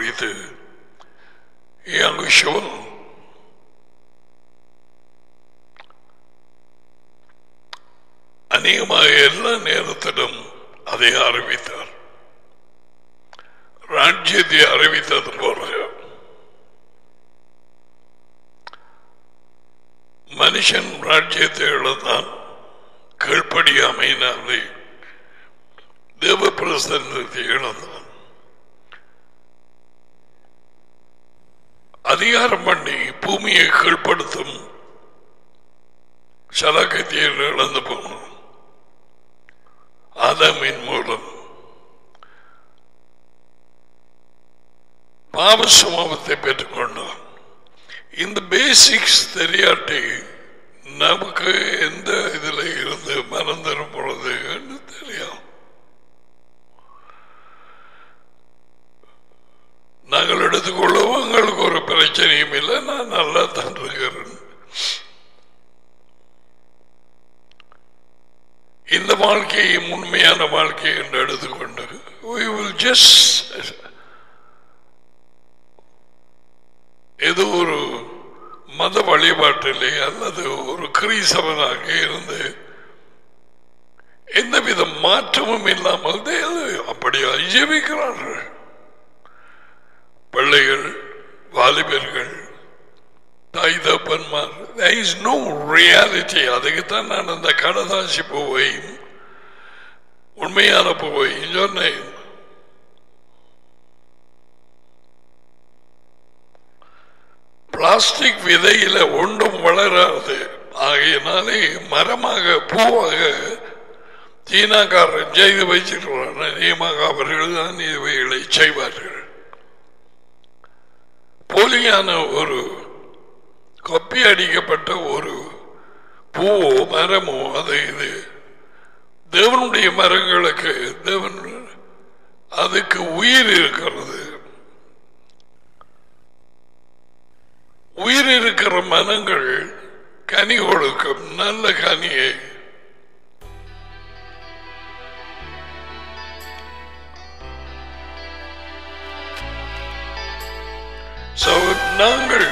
குறித்து யங்குஷோன் அநேகமாக எல்லா நேரத்திலும் அதை அறிவித்தார் ராஜ்யத்தை அறிவித்தது போல மனுஷன் ராஜ்யத்தை இழந்தான் கீழ்ப்படியாமையினாலே தேவ பிரசன்னத்தை இழந்தான் அதிகாரம் பண்ணி பூமியை கீழ்ப்படுத்தும் சலக்கத்தை இழந்து போனோம் ஆதாமின் மூலம் பாவ சுபாவத்தை பெற்றுக்கொண்டோம் இந்த பேசிக்ஸ் தெரியாட்டி நமக்கு எந்த இதுல இருந்து மனம் தரும் பொழுது தெரியும் நாங்கள் எடுத்துக்கொள்ளவும் எங்களுக்கு ஒரு பிரச்சனையும் இல்லை நான் நல்லா தான் இருக்கிறேன் இந்த வாழ்க்கையை உண்மையான வாழ்க்கை என்று எடுத்துக்கொண்டு we will just ஏதோ ஒரு மத வழிபாட்டிலே அல்லது ஒரு கிரீசவனாக இருந்து எந்தவித மாற்றமும் இல்லாமல் they- அப்படியா ஜெபிக்கிறார்கள் பிள்ளைகள் வாலிபர்கள் தாய் தப்பன்மார் there is no reality அதுக்குத்தான் நான் அந்த கடதாசி பூவையும் உண்மையான பூவையும் சொன்னேன் பிளாஸ்டிக் விதையில ஒன்றும் வளராது ஆகையினாலே மரமாக பூவாக சீனாக்காரன் செய்து வச்சிருக்கிறான் நியமாக அவர்கள் தான் இவைகளை செய்வார்கள் போலியான ஒரு கொப்பி அடிக்கப்பட்ட ஒரு பூவோ மரமோ அது இது தேவனுடைய மரங்களுக்கு தேவன் அதுக்கு உயிர் இருக்கிறது உயிர் இருக்கிற மனங்கள் கனி கொடுக்கும் நல்ல கனியை So, நாங்கள்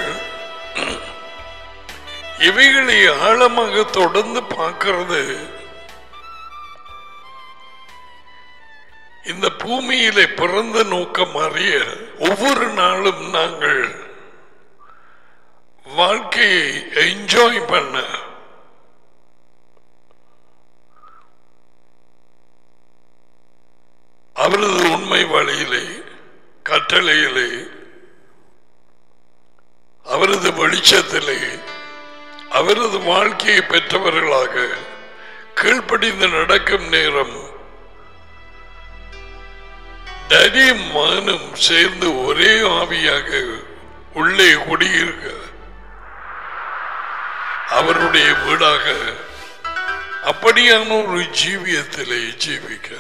இவைகளை ஆழமாக தொடர்ந்து பார்க்கிறது இந்த பூமியிலே பிறந்த நோக்கம் அறிய ஒவ்வொரு நாளும் நாங்கள் வாழ்க்கையை என்ஜாய் பண்ண அவரது உண்மை வழியிலே கட்டளையிலே அவரது வெளிச்சத்திலே அவரது வாழ்க்கையை பெற்றவர்களாக கீழ்ப்படிந்து நடக்கும் நேரம் தனியும் மகனும் சேர்ந்து ஒரே ஆவியாக உள்ளே குடியிருக்க அவருடைய வீடாக அப்படியான ஒரு ஜீவியத்திலே ஜீவிக்க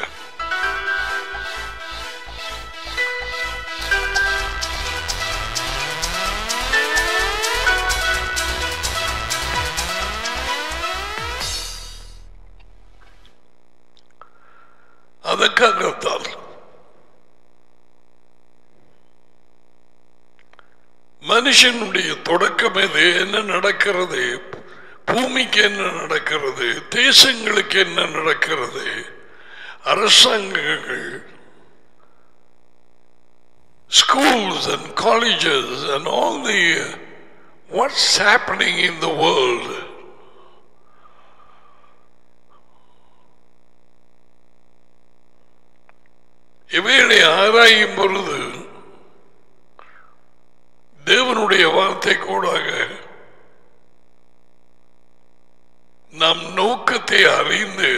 அதற்காகத்தான் மனுஷனுடைய தொடக்கம் எது என்ன நடக்கிறது பூமிக்கு என்ன நடக்கிறது தேசங்களுக்கு என்ன நடக்கிறது அரசாங்கங்கள் schools and colleges and all the what's happening in the world இவைகளை ஆராயும் பொழுது தேவனுடைய வார்த்தை கூடாக நம் நோக்கத்தை அறிந்து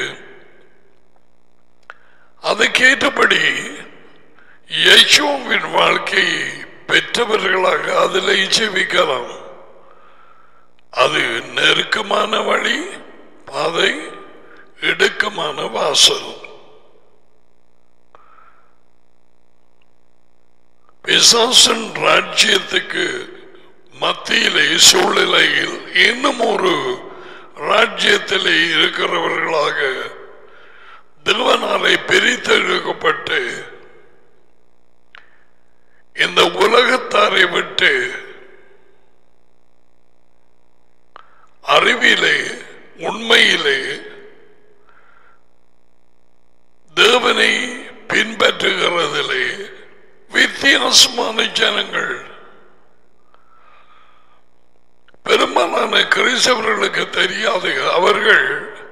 அதற்கேற்றபடி யேசுவின் வாழ்க்கையை பெற்றவர்களாக அதில் ஜெபிக்கலாம் அது நெருக்கமான வழி பாதை இடுக்கமான வாசல் பிசாசன் ராஜ்யத்துக்கு மத்தியிலே சூழ்நிலையில் இன்னும் ஒரு ராஜ்யத்திலே இருக்கிறவர்களாக தேவனாலே பிரித்தெடுக்கப்பட்டு இந்த உலகத்தாரை விட்டு அறிவிலே உண்மையிலே தேவனை பின்பற்றுகிறதிலே வித்தியாசமான ஜனங்கள் பெரும்பாலான கிறிஸ்தவர்களுக்கு தெரியாது அவர்கள்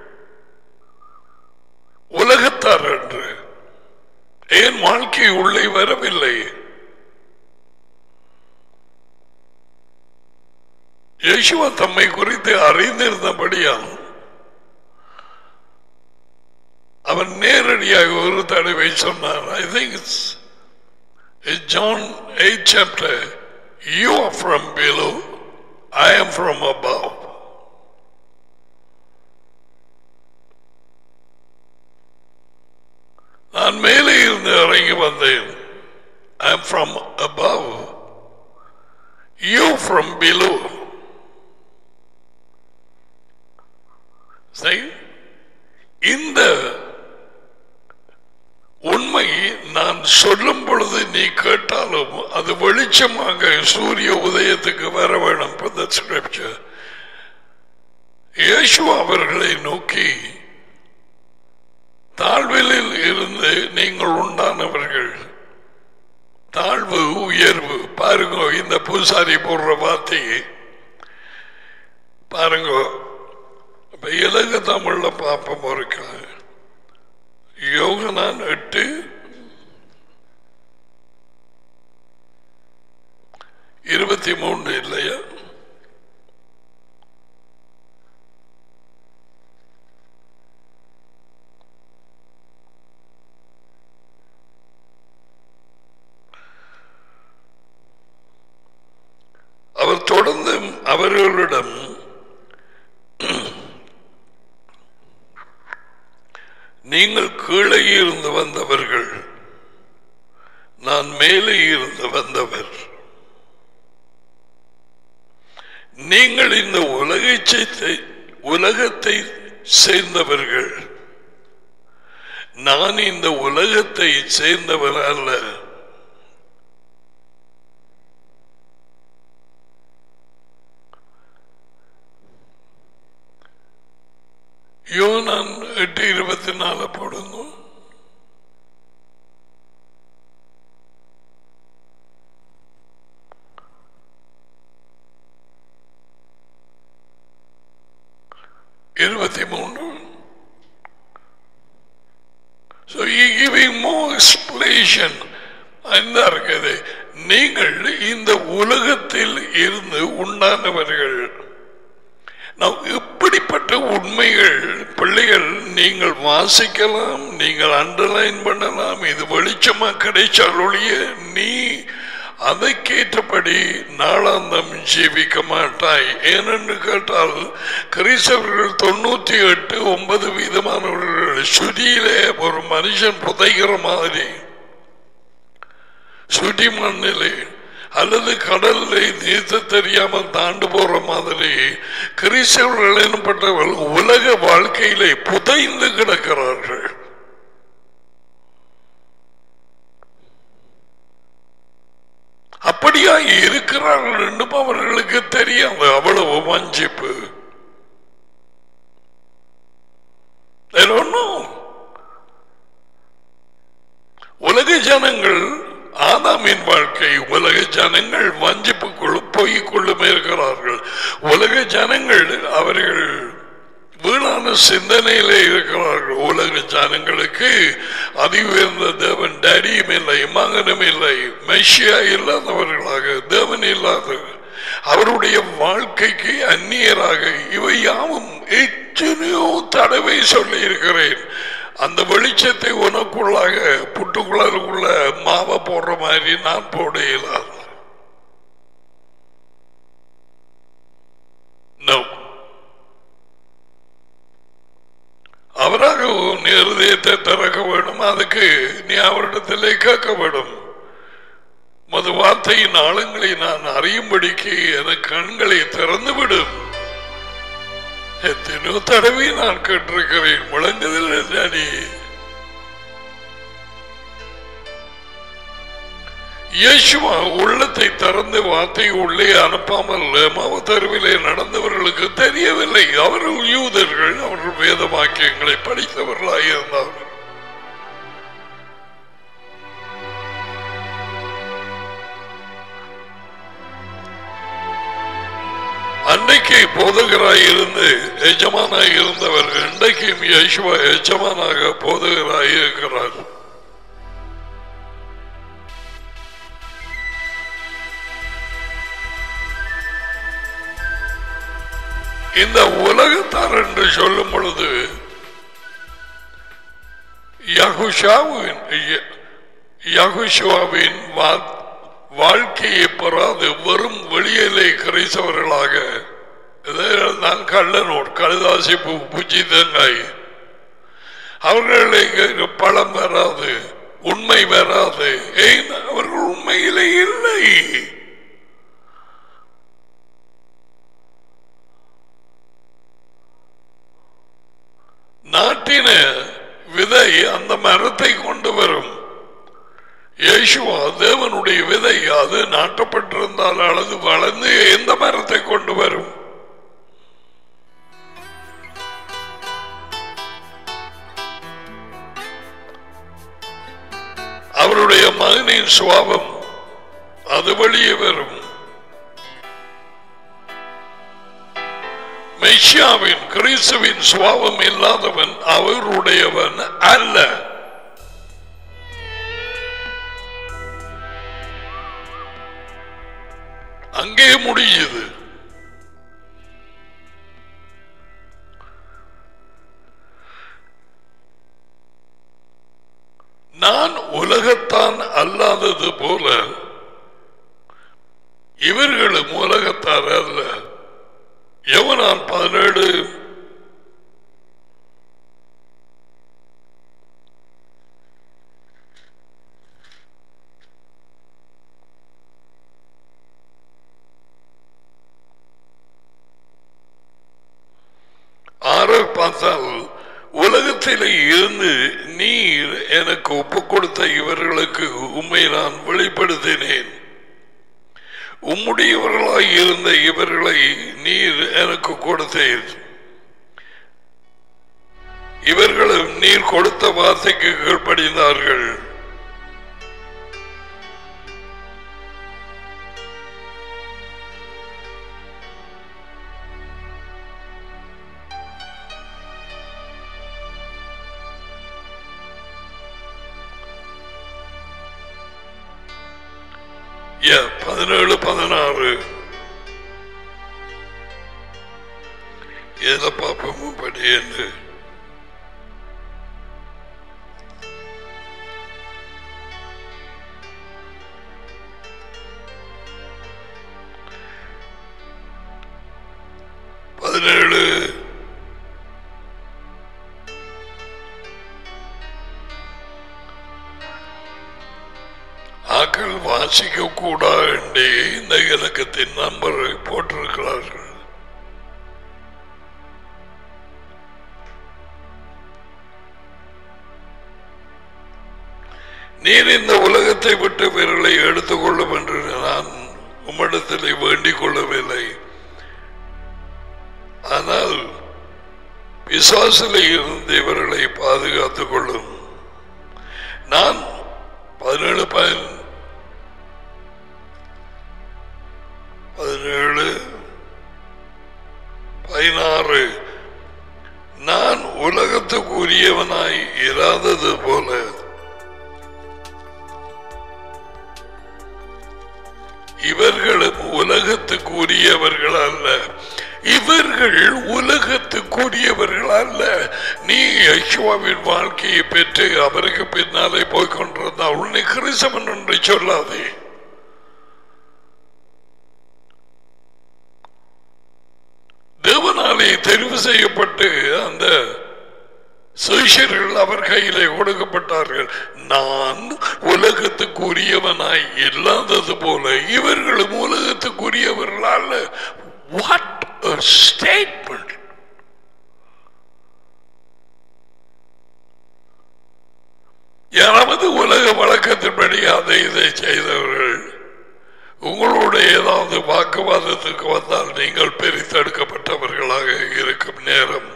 உலகத்தார் என்று ஏன் வாழ்க்கை உள்ளே வரவில்லை யேசுவா தம்மை குறித்து அறிந்திருந்தபடியால் அவன் நேரடியாக ஒரு தடவை சொன்னார் I think John eight chapter you are from below I am from above நான் மேலே இருந்து இறங்கி வந்தேன் ஐ am from above you from below சரி இந்த உண்மை நான் சொல்லும் பொழுது நீ கேட்டாலும் அது வெளிச்சமாக சூரிய உதயத்துக்கு வர வேணும் for the scripture இயேசு அவர்களை நோக்கி தாழ்விலில் இருந்து நீங்கள் உண்டானவர்கள் தாழ்வு உயர்வு பாருங்க இந்த பூசாரி போடுற வார்த்தையை பாருங்க இப்ப இலக தமிழ்ல பாப்பம் இருக்கா யோகனான் எட்டு இருபத்தி மூன்று இல்லையா அவர் தொடர்ந்து அவர்களிடம் நீங்கள் கீழே இருந்து வந்தவர்கள் நான் மேலே இருந்து வந்தவர் நீங்கள் இந்த உலகத்தை உலகத்தை சேர்ந்தவர்கள் நான் இந்த உலகத்தை சேர்ந்தவர் அல்ல யோனான் எட்டு இருபத்தி நாலு போடுங்க இருபத்தி மூன்று So he giving more explanation. அந்த இருக்குது நீங்கள் இந்த உலகத்தில் இருந்து உண்டானவர்கள் நாம் இப்படிப்பட்ட உண்மைகள் பிள்ளைகள் நீங்கள் வாசிக்கலாம் நீங்கள் அண்டர்லைன் பண்ணலாம் இது வெளிச்சமா கிடைச்சால் ஒழிய நீ அதற்கேற்றபடி நாளாந்தம் ஜீவிக்க மாட்டாய் ஏனென்று கேட்டால் கிறிஸ்தவர்கள் தொண்ணூத்தி எட்டு ஒன்பது வீதமானவர்கள் சுதியிலே ஒரு மனுஷன் புதைகிற மாதிரி சுடி மண்ணிலே அல்லது கடல்ல நீத்த தெரியாமல் தாண்டு போற மாதிரி கிறிஸ்தவர்கள் எனப்பட்டவர்கள் உலக வாழ்க்கையிலே புதைந்து கிடக்கிறார்கள் அப்படியா இருக்கிறார்கள் என்றும் அவர்களுக்கு தெரியாது அவ்வளவு வஞ்சிப்பு They don't know. உலக ஜனங்கள் ஆதாமின் வாழ்க்கை உலக ஜனங்கள் வஞ்சிப்புக்குள் பொய்க்குள்ளும் இருக்கிறார்கள் உலக ஜனங்கள் அவர்கள் வீணான சிந்தனையிலே இருக்கிறார்கள் உலக ஜனங்களுக்கு அதி உயர்ந்த தேவன் டேடியும் இல்லை மகனும் இல்லை மெஷியா இல்லாதவர்களாக தேவன் இல்லாத அவருடைய வாழ்க்கைக்கு அந்நியராக இவை யாவும் எத்தனையோ தடவை சொல்லி இருக்கிறேன் அந்த வெளிச்சத்தை உனக்குள்ளாக புட்டுக்குள்ளாருக்குள்ள மாவை போடுற மாதிரி நான் போட இயலாது No. அவராக உன் இருதயத்தை திறக்க வேண்டும் அதுக்கு நீ அவரிடத்திலே கேட்க வேண்டும் மது வார்த்தையின் ஆழங்களை நான் அறியும்படிக்கு என கண்களை திறந்து விடும் எத்தனையோ தடவை நான் கேட்டிருக்கிறேன் முழங்குதில் டாடி இயேசுவா உள்ளத்தை திறந்து வார்த்தை உள்ளே அனுப்பாமல் மவத்தருவிலே நடந்தவர்களுக்கு தெரியவில்லை அவர்கள் யூதர்கள் அவர்கள் வேத வாக்கியங்களை படித்தவர்களாக இருந்தார்கள் அன்னைக்கு போதகராய் இருந்து எஜமானாய் இருந்தவர் இன்றைக்கும் யேசுவா எஜமானாக போதகராய் இருக்கிறார் இந்த உலகத்தார் என்று சொல்லும் பொழுது யகுஷாவின் யகுஷாவின் வாழ்க்கையை பெறாது வெறும் வெளியிலே கிரைசவர்களாக நான் கள்ளனோர் கழுதாசி பூ பூச்சி தேங்காய் அவர்களுக்கு பழம் வராது உண்மை வராது ஏன் அவர்கள் உண்மையிலே இல்லை நாட்டின விதை அந்த மரத்தை கொண்டு வரும் இயேசுவா தேவனுடைய விதை அது நாட்டப்பட்டிருந்தால் அல்லது வளர்ந்து எந்த மரத்தை கொண்டு வரும் அவருடைய மகனின் சுவாபம் அது வெளியே வரும் மெய்ஷியாவின் கிறிஸ்துவின் சுவாபம் இல்லாதவன் அவருடையவன் அல்ல அங்கே முடியுது நான் உலகத்தான் அல்லாதது போல இவர்களும் உலகத்தார் அல்ல எவனான் பதினேழு ஆறு பார்த்தால் உலகத்திலே இருந்து நீர் எனக்கு ஒப்பு கொடுத்த இவர்களுக்கு உண்மை நான் வெளிப்படுத்தினேன் உம்முடையவர்களாய் இருந்த இவர்களை நீர் எனக்கு கொடுத்தேன் இவர்களும் நீர் கொடுத்த வார்த்தைக்கு கீழ்ப்படிந்தார்கள் பதினேழு பதினாறு எதை பார்ப்போம் படி என்று பதினேழு ஆக்கள் வாசிக்க கூடாது இந்த இலக்கத்தின் நம்பரை போட்டிருக்கிறார்கள் நீர் இந்த உலகத்தை விட்டு விரலை எடுத்துக்கொள்ளும் என்று நான் உம்மிடத்தில் வேண்டிக் கொள்ளவில்லை ஆனால் விசுவாசிலே இருந்து இவர்களை பாதுகாத்துக் கொள்ளும் நான் பதினேழு பயன் பதினேழு பதினாறு நான் உலகத்துக்கு உரியவனாய் இராதது போல இவர்களும் உலகத்துக்கு உரியவர்கள் அல்ல இவர்கள் உலகத்துக்குரியவர்கள் அல்ல நீ யசுவாவின் வாழ்க்கையை பெற்று அவருக்கு பின்னாலே போய் கொண்டிருந்தால் உன்னை கிறிஸ்தவன் என்று சொல்லாதே தேவனாலே தெரிவு செய்யப்பட்டு அந்த சுவிஷர்கள் அவர் கையிலே கொடுக்கப்பட்டார்கள் நான் உலகத்துக்குரியவனாய் இல்லாதது போல இவர்களும் உலகத்துக்குரியவர்கள் அல்ல வாட் ஸ்டேட்மெண்ட் யாராவது உலக வழக்கத்தின்படி அதை இதை செய்தவர்கள் உங்களோட ஏதாவது வாக்குவாதத்துக்கு வந்தால் நீங்கள் பிரித்தெடுக்கப்பட்டவர்களாக இருக்கும் நேரம்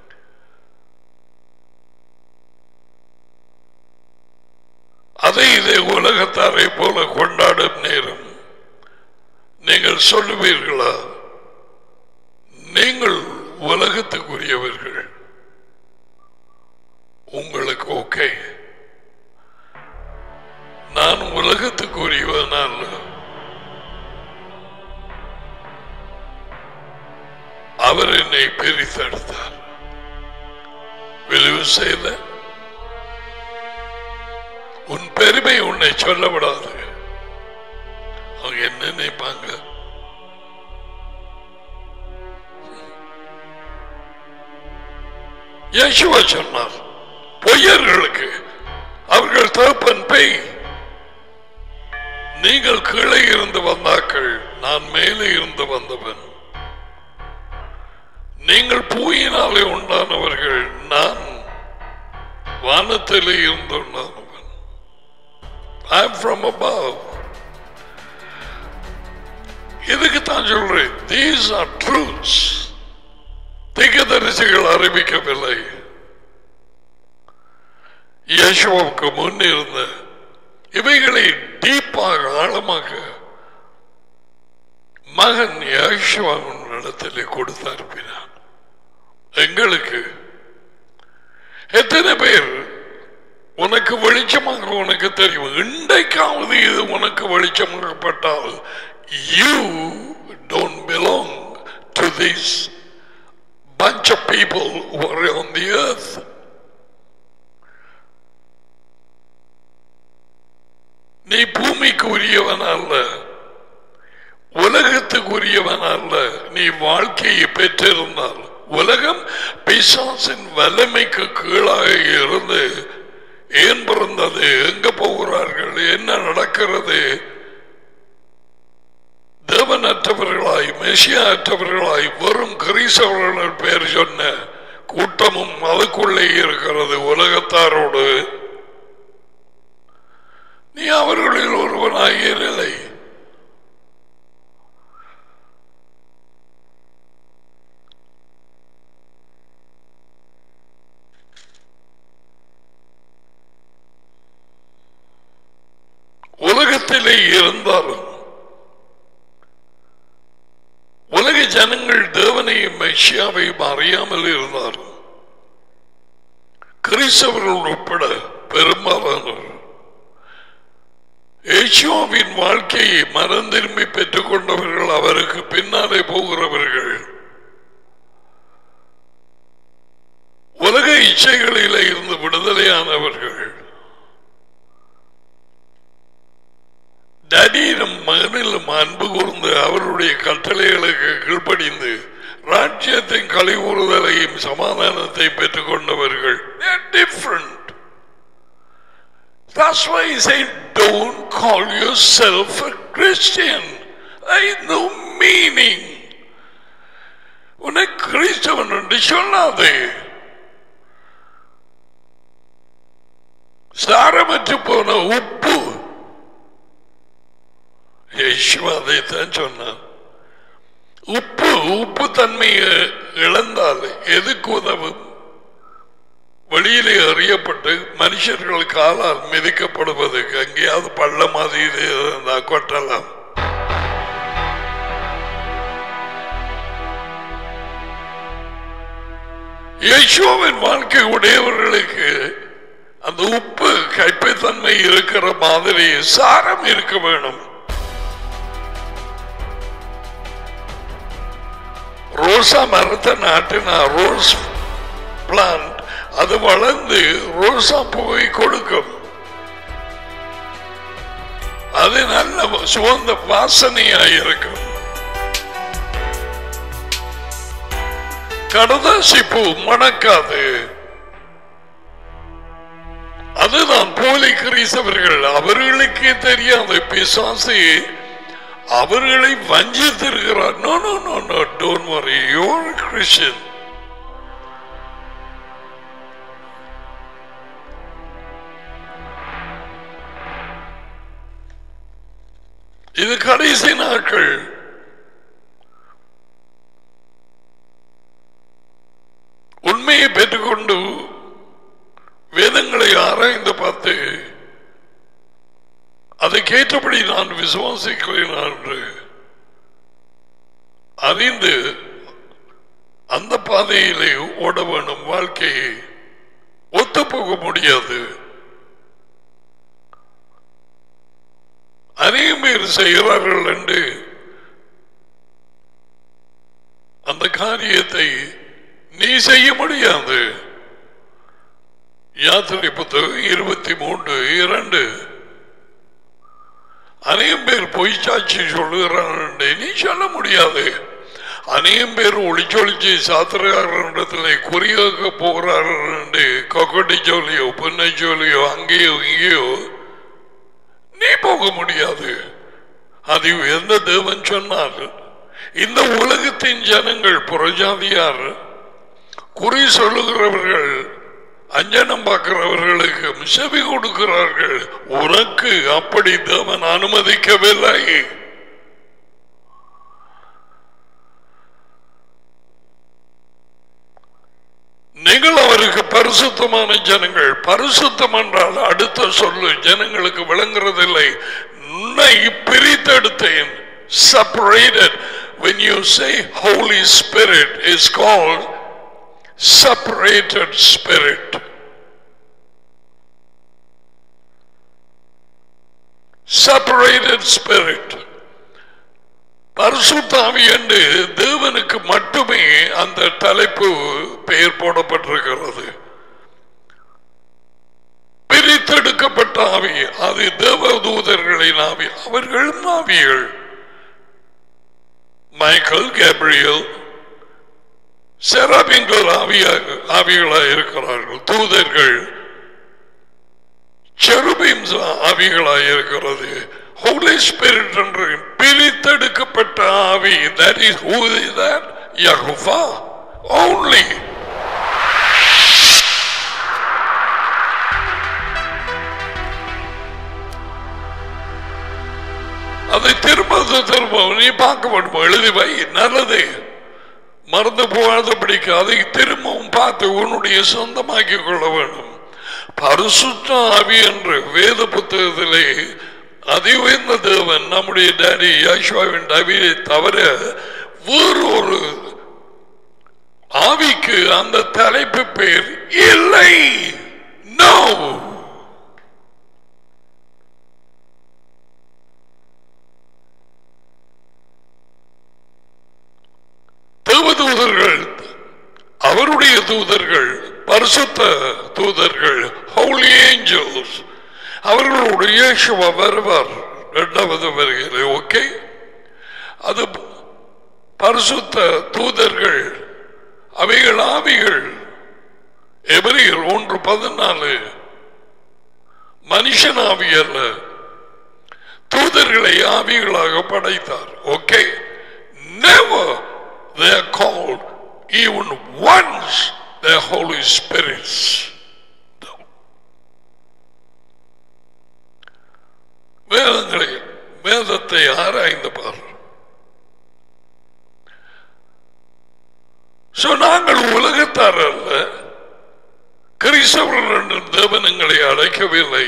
அதை இதை உலகத்தாரை போல கொண்டாடும் நேரம் நீங்கள் சொல்லுவீர்களா நீங்கள் உலகத்துக்குரியவர்கள் உங்களுக்கு ஓகே நான் உலகத்துக்குரியவன் அல்ல அவர் என்னை பிரித்தெடுத்தார் விளைவு செய்த உன் பெருமை உன்னை சொல்ல விடாது அவங்க என்ன நினைப்பாங்க யேசுவா சொன்னார் பொய்யர்களுக்கு அவர்கள் தகப்பன் பேய் நீங்கள் கீழே இருந்து வந்தாக்கள் நான் மேலே இருந்து வந்தவன் நீங்கள் பூயினாலே உண்டானவர்கள் நான் வானத்திலே இருந்து உண்டானவன் I am from above. இதுக்கு தான் சொல்றேன் தீஸ் ஆர் ட்ரூத்ஸ் திகதரிசிகள் அறிவிக்கவில்லை யேசுவுக்கு முன் இருந்த இவைகளை டீப்பாக ஆழமாக மகன் யேசுவாவின் இடத்திலே கொடுத்து அனுப்பினான் எங்களுக்கு எத்தனை பேர் உனக்கு வெளிச்சமாக உனக்கு தெரியும் இன்றைக்காவது இது உனக்கு வெளிச்சமாகப்பட்டால் you don't belong to this bunch of people who are on the earth. நீ பூமிக்கு உரியவன் அல்ல உலகத்துக்கு உரியவன் அல்ல நீ வாழ்க்கையை பெற்றிருந்தால் உலகம் பிசாசின் வல்லமைக்கு கீழாக இருந்து ஏன் பிறந்தது எங்க போகிறார்கள் என்ன நடக்கிறது தேவனற்றவர்களாய் மெசியா அற்றவர்களாய் வெறும் கிரீசவர்கள் பேர் சொன்ன கூட்டமும் அதுக்குள்ளே இருக்கிறது உலகத்தாரோடு நீ அவர்களில் ஒருவனாய் இல்லை உலகத்திலே இருந்தாலும் உலக ஜனங்கள் தேவனையும் மெஷியாவையும் அறியாமல் இருந்தார்கள் கிறிஸ்தவர்கள் உட்பட பெரும்பாலானவர் ஏசியாவின் வாழ்க்கையை மனம் திரும்பி பெற்றுக் கொண்டவர்கள் அவருக்கு பின்னாலே போகிறவர்கள் உலக இச்சைகளிலே இருந்து விடுதலையானவர்கள் டடியிலும் மகனிலும் அன்பு கூர்ந்து அவருடைய கட்டளைகளுக்கு கீழ்ப்படிந்து ராஜ்யத்தின் கழிவுறுதலையும் சமாதானத்தை பெற்றுக் கொண்டவர்கள் different That's why he said, don't call yourself a Christian. There is no meaning. உன்னை கிறிஸ்தவன் என்று சொல்லாதே சாரமற்று போன உப்பு யேசுவா அதைத்தான் சொன்னார் உப்பு உப்பு தன்மையை இழந்தால் எதுக்கு உதவும் வெளியிலே அறியப்பட்டு மனுஷர்கள் காலால் மிதிக்கப்படுவதற்கு எங்கேயாவது பள்ளம் அது இது இருந்தா கொட்டலாம் யேசுவின் வாழ்க்கை உடையவர்களுக்கு அந்த உப்பு கைப்பைத்தன்மை இருக்கிற மாதிரி சாரம் இருக்க வேணும் ரோசா மரத்தை நாட்டினா ரோஸ் பிளான்ட் அது வளர்ந்து ரோசா பூவை கொடுக்கும் அது நல்ல சுகந்த வாசனையாயிருக்கும் கடதாசி பூ மணக்காது அதுதான் போலி கிறிஸ்தவர்கள் அவர்களுக்கே தெரியாத பிசாசு அவர்களை வஞ்சித்திருக்கிறார் no no no no don't worry your Christian இது கடைசி நாட்கள் உண்மையை பெற்றுக்கொண்டு வேதங்களை ஆராய்ந்து பார்த்து அதற்கேற்றபடி நான் விசுவாசிக்கிறேன் என்று அறிந்து அந்த பாதையிலே ஓட வேணும் வாழ்க்கையை ஒத்து போக முடியாது அநேகம் பேர் செய்கிறார்கள் என்று அந்த காரியத்தை நீ செய்ய முடியாது யாத்திரை புத்தகம் இருபத்தி மூன்று இரண்டு அநேகம் பேர் பொய் சாட்சி சொல்லுகிறார்கள் நீ சொல்ல முடியாது அநேகம் பேர் ஒளிச்சொலிச்சு சாத்திரக்காரனிடத்தில் குறியாக போகிறார்கள் என்று கொக்கட்டி ஜோலியோ புன்னை ஜோலியோ அங்கேயோ இங்கேயோ நீ போக முடியாது அது எந்த தேவன் சொன்னார் இந்த உலகத்தின் ஜனங்கள் புறஜாதியார் குறி சொல்லுகிறவர்கள் அஞ்சனம் பார்க்கிறவர்களுக்கு செவி கொடுக்கிறார்கள் உனக்கு அப்படி தேவன் அனுமதிக்கவில்லை நீங்கள் அவருக்கு பரிசுத்தமான ஜனங்கள் பரிசுத்தம் என்றால் அடுத்த சொல்லு ஜனங்களுக்கு விளங்குறதில்லை உன்னை பிரித்தெடுத்தேன் separated when you say holy spirit is called separated spirit separated spirit பரிசுத்தாவி என்று தேவனுக்கு மட்டுமே அந்த தலைப்பு பெயர் போடப்பட்டிருக்கிறது பிரித்தெடுக்கப்பட்ட ஆவி அது தேவதூதர்களின் ஆவி அவர்கள் ஆவிகள் மைக்கேல் கேப்ரியல் செராபிங்கள் ஆவியாக ஆவிகளாக இருக்கிறார்கள் தூதர்கள் செருபீம்ஸ் ஆவிகளாக இருக்கிறது ஹோலி ஸ்பிரிட் என்று பிரித்தெடுக்கப்பட்ட ஆவி that is who is that Jehovah only அதை திரும்ப திரும்ப நீ பார்க்க வேண்டும் எழுதி வை நல்லது மறந்து போகாதபடிக்கு அதை திரும்பவும் பார்த்து உன்னுடைய சொந்தமாக்கிக் கொள்ள வேண்டும் பரிசுத்த ஆவி என்று வேத புத்தகத்திலே அதிவேந்த தேவன் நம்முடைய டாடி யாஷுவாவின் டவியை தவிர வேறு ஒரு ஆவிக்கு அந்த தலைப்பு பேர் இல்லை நோ தேவதூதர்கள் அவருடைய தூதர்கள் பரிசுத்த தூதர்கள் ஹோலி ஏஞ்சல்ஸ் அவர்களுடைய இயேசுவ வருவார் இரண்டாவது வருகிறது ஓகே அது பரிசுத்த தூதர்கள் அவைகள் ஆவிகள் எவரியர் ஒன்று பதினாலு மனுஷன் ஆவி அல்ல தூதர்களை ஆவிகளாக படைத்தார் okay never they are called even once the Holy Spirits. வேதங்களை வேதத்தை ஆராய்ந்து பார் So, நாங்கள் உலகத்தார் அல்ல கிறிஸ்தவர்கள் என்று தேவன் எங்களை அழைக்கவில்லை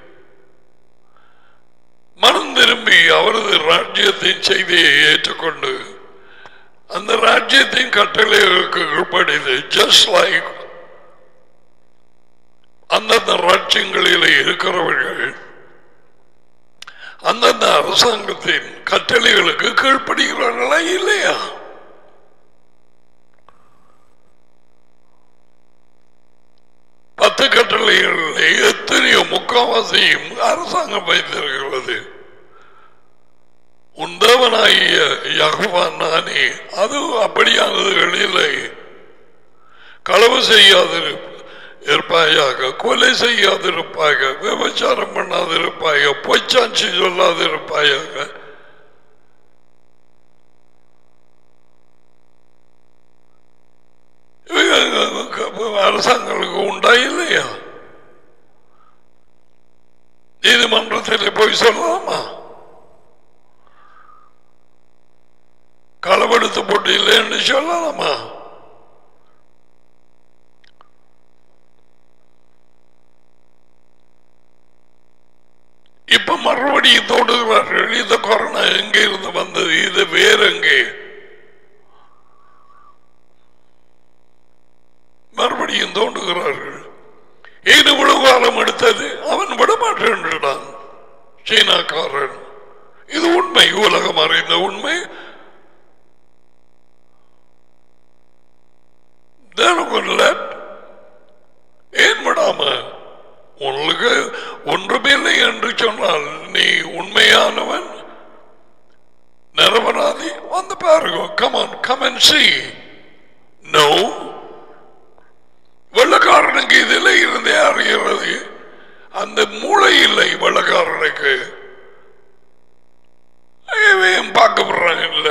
மனம் திரும்பி அவரது ராஜ்யத்தின் செய்தியை ஏற்றுக்கொண்டு அந்த ராஜ்யத்தின் கட்டளைகளுக்கு கீழ்ப்படிது ஜஸ்ட் லைக் அந்தந்த ராஜ்யங்களில் இருக்கிறவர்கள் அந்தந்த அரசாங்கத்தின் கட்டளைகளுக்கு கீழ்ப்படுகிறார்களா இல்லையா பத்து கட்டளைகளில் எத்தனையோ முக்காவாசியும் அரசாங்கம் வைத்திருக்கிறது உண்டவனாகிய யகுவான் நானே அது அப்படியானதுகள் இல்லை களவு செய்யாதிரு இருப்பாயாக கொலை செய்யாதிருப்பாக விபச்சாரம் பண்ணாதிருப்பாக பொய்ச்சாட்சி சொல்லாதிருப்பாயாக அரசாங்கங்களுக்கு உண்டா இல்லையா நீதிமன்றத்தில் போய் சொல்லலாமா சொல்லலாமா இப்ப மறுபடியும் தோடுகிறார்கள் இந்த கொரோனா எங்க இருந்து வந்தது இது வேற எங்கே மறுபடியும் தோண்டுகிறார்கள் ஏன் இவ்வளவு காலம் எடுத்தது அவன் விட மாட்டேன்றான் சீனாக்காரன் இது உண்மை உலகம் அறிந்த உண்மை They're not gonna let. ஏன் விடாம உங்களுக்கு ஒன்றுமில்லை என்று சொன்னால் நீ உண்மையானவன் நிரபராதி வந்து பாருங்க கமன் கமன் சி நோ வெள்ளக்காரனுக்கு இதில் இருந்தே அறிகிறது அந்த மூளை இல்லை வெள்ளக்காரனுக்கு இவன் பார்க்கப்படுறாங்க இல்ல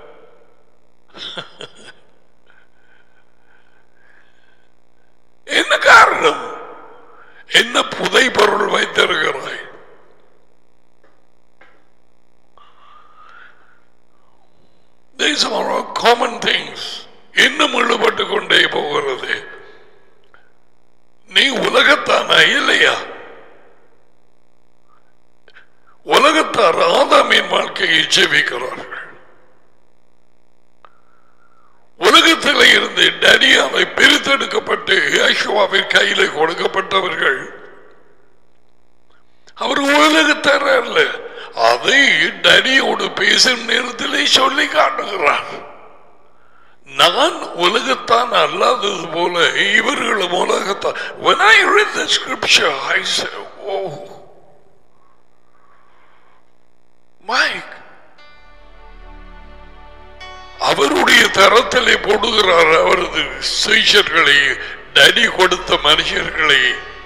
என்ன காரணம் என்ன புதை பொருள் வைத்திருக்கிறாய் These are all common things. இன்னும் இழுபட்டு கொண்டே போகிறது நீ உலகத்தானா இல்லையா உலகத்தார் ஆதாமின் வாழ்க்கையை ஜெபிக்கிறார்கள் உலகத்தில் இருந்து டனியாவை பிரித்தெடுக்கப்பட்டு யேசுவாவின் கையில கொடுக்கப்பட்டவர்கள் அவர் உலகத்தார் அல்ல அதை டனியோடு பேசும் நேரத்திலே சொல்லி காட்டுகிறார் நான் உலகத்தான் அல்லாதது போல இவர்களும் உலகத்தான் when I read the scripture I said oh Mike அவருடைய தரத்திலே போடுகிறார் அவரது சீஷர்களை நடி கொடுத்த மனுஷர்களை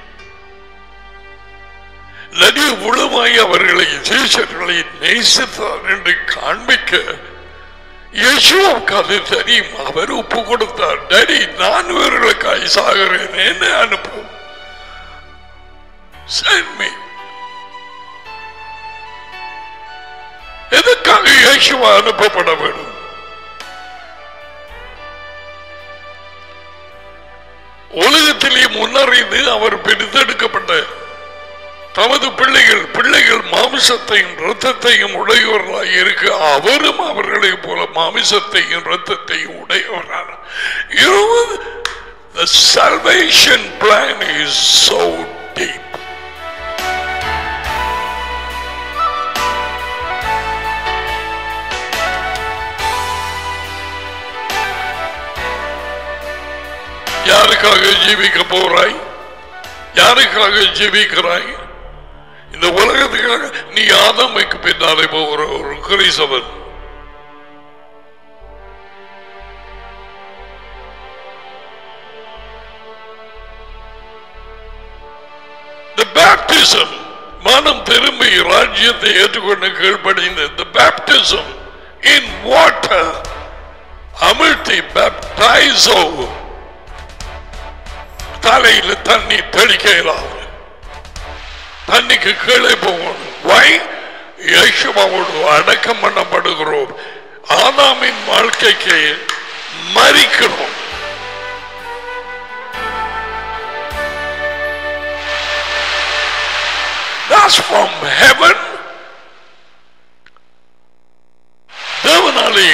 நடி முழுமாய் அவர்களை சீஷர்களை நேசித்தார் என்று காண்பிக்க யேசுவுக்கு அது தெரியும் அவர் ஒப்பு கொடுத்தார் டடி நான் இவர்களுக்காய் சாகிறேன் என்ன அனுப்பும் Send me. எதுக்காக இயேசுவா அனுப்பப்பட வேண்டும் உலகத்திலே முன்னறிந்து அவர் பிரித்தெடுக்கப்பட்ட தமது பிள்ளைகள் பிள்ளைகள் மாமிசத்தையும் இரத்தத்தையும் உடையவர்களாய் இருக்க அவரும் அவர்களை போல மாமிசத்தையும் இரத்தத்தையும் உடையவரான You know, the salvation plan is so deep. யாருக்காக ஜீவிக்க போறாய் யாருக்காக ஜீவிக்கிறாய் இந்த உலகத்துக்காக நீ ஆதாமைக்கு பின்னாலே போகிற ஒரு கிறிஸ்தவன் The baptism மனம் திரும்பி ராஜ்யத்தை ஏற்றுக்கொண்டு கீழ்ப்படைந்த the baptism in water அமிழ்த்தி baptizo தலையில தண்ணி தெளிக்க இயலாது தண்ணிக்கு கீழே போகணும் வை யேசுவாவோடு அடக்கம் பண்ணப்படுகிறோம் ஆதாமின் வாழ்க்கைக்கு மறிக்கிறோம் That's from heaven. தேவனாலே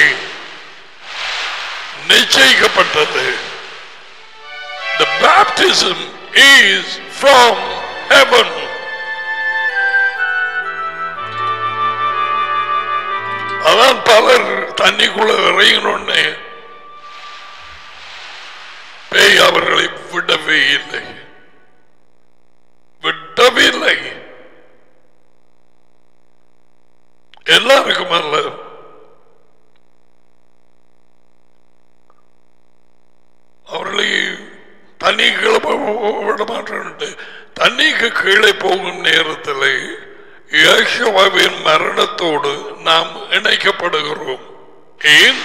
நிச்சயிக்கப்பட்டது The baptism is from heaven. அதான் பலர் தண்ணிக்குள்ள இறையணும்னு பேய் அவர்களை விடவே இல்லை விடவே இல்லை எல்லாருக்கும் அல்ல அவர்களை தண்ணி கீழே போ- விட மாட்டேன்ட்டு தண்ணிக்கு கீழே போகும் நேரத்தில் யேசுவாவின் மரணத்தோடு நாம் இணைக்கப்படுகிறோம் ஏன்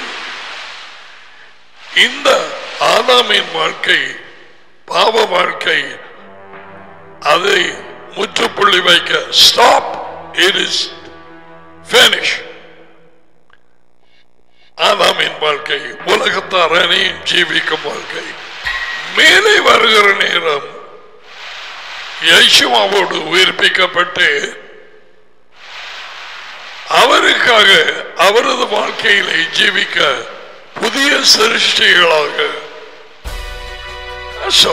இந்த ஆதாமின் வாழ்க்கை பாவ வாழ்க்கை அதை முற்றுப்புள்ளி வைக்க ஸ்டாப் இட் இஸ் finish ஆதாமின் வாழ்க்கை உலகத்தார் அனையும் ஜீவிக்கும் வாழ்க்கை மேலே வருகிற நேரம் யேசுவாவோடு உயிர்ப்பிக்கப்பட்டு அவருக்காக அவரது வாழ்க்கையிலே ஜீவிக்க புதிய சிருஷ்டிகளாக So,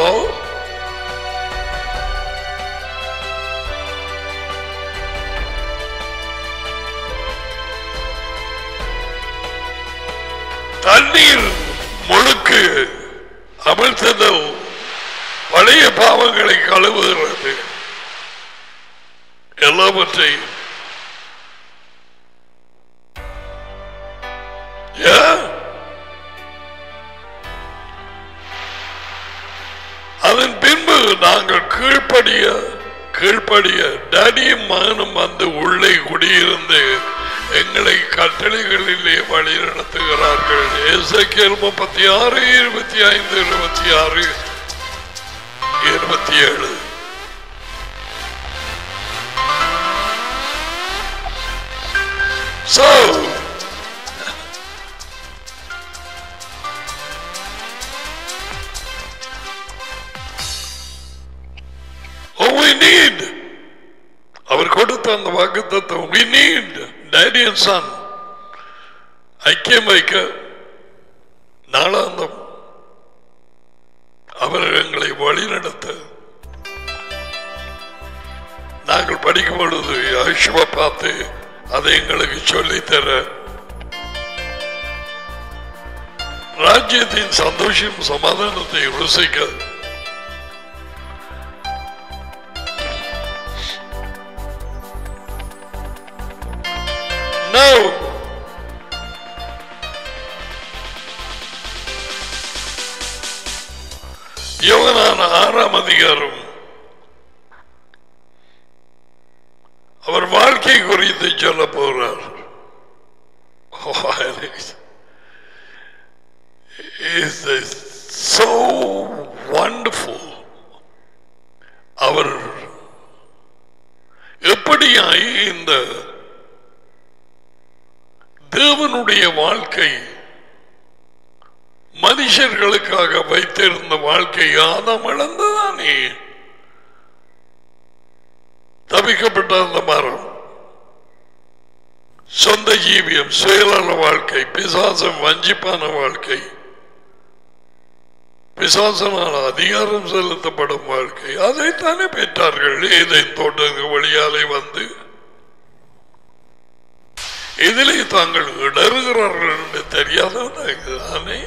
தண்ணீர் முழுக்கு அமிழ்த்ததல் பழைய பாவங்களை கழுவுகிறது எல்லாவற்றையும் Yeah. அதன் பின்பு நாங்கள் கீழ்ப்படிய கீழ்ப்படிய டேடியும் மகனும் வந்து உள்ளே குடியிருந்து எங்களை கட்டளைகளிலே வழி நடத்துகிறார்கள் எசைக்கேல் முப்பத்தி ஆறு இருபத்தி ஐந்து இருபத்தி ஆறு இருபத்தி ஏழு So, Oh, we need. அவர் கொடுத்த அந்த வாக்கு தத்துவம் we need daddy and son ஐக்கியம் வைக்க நாளாந்தம் அவர் எங்களை வழிநடத்த நாங்கள் படிக்கும் பொழுது ஐஷுவ பார்த்து அதை எங்களுக்கு சொல்லித்தர ராஜ்யத்தின் சந்தோஷம் சமாதானத்தை ருசிக்க No. யோகனான ஆறாம் அதிகாரம் அவர் வாழ்க்கை குறித்து சொல்ல போறார் Oh, Alex. Is this so wonderful? அவர் எப்படியாய் இந்த தேவனுடைய வாழ்க்கை மனுஷர்களுக்காக வைத்திருந்த வாழ்க்கை ஆதாம் இழந்துதானே தவிக்கப்பட்ட அந்த மரம் சொந்த ஜீவியம் சுயநல வாழ்க்கை பிசாசம் வஞ்சிப்பான வாழ்க்கை பிசாசனால் அதிகாரம் செலுத்தப்படும் வாழ்க்கை அதைத்தானே பெற்றார்கள் இதை தோட்டத்துக்கு வழியாலே வந்து இதிலே தாங்கள் இடறுகிறார்கள் என்று தெரியாதவனே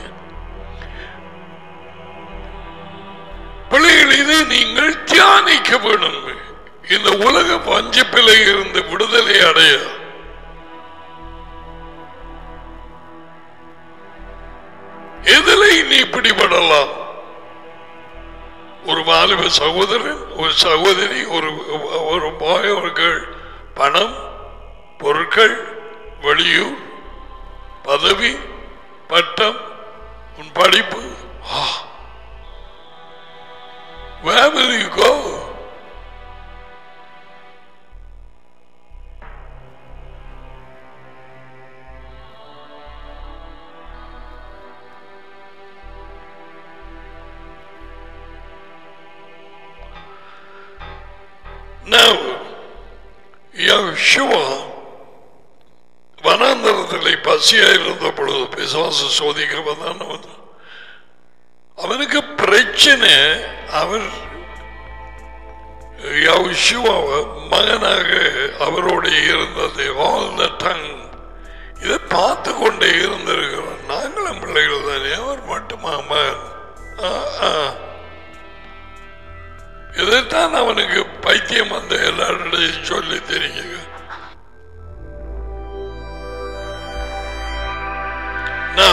பிள்ளைகள் இதை நீங்கள் தியானிக்க வேண்டும் இந்த உலக பஞ்சப்பிலை இருந்து விடுதலை அடைய எதிலை நீ பிடிபடலாம் ஒரு வாலிப சகோதரன் ஒரு சகோதரி ஒரு ஒரு பாய் ஒரு கேள் பணம் பொருட்கள் வெளியூர் பதவி பட்டம் உன் படிப்பு ஆ. Where will you go? Now, Yeshua வனாந்தரத்திலே பசியாயிருந்த பொழுது பிசாசு சோதிக்க வந்தான் அவன். அவனுக்கு பிரச்சனை அவர் யவுஷுவாவ மகனாக அவரோட இருந்தது ஆல் த டங் இதை பார்த்து கொண்டே இருந்திருக்கிறோம் நாங்களும் பிள்ளைகள் தானே அவர் மட்டுமா மகன் ஆ, ஆ. இதைத்தான் அவனுக்கு பைத்தியம் வந்த எல்லாருடையும் சொல்லி தெரியுங்க Now,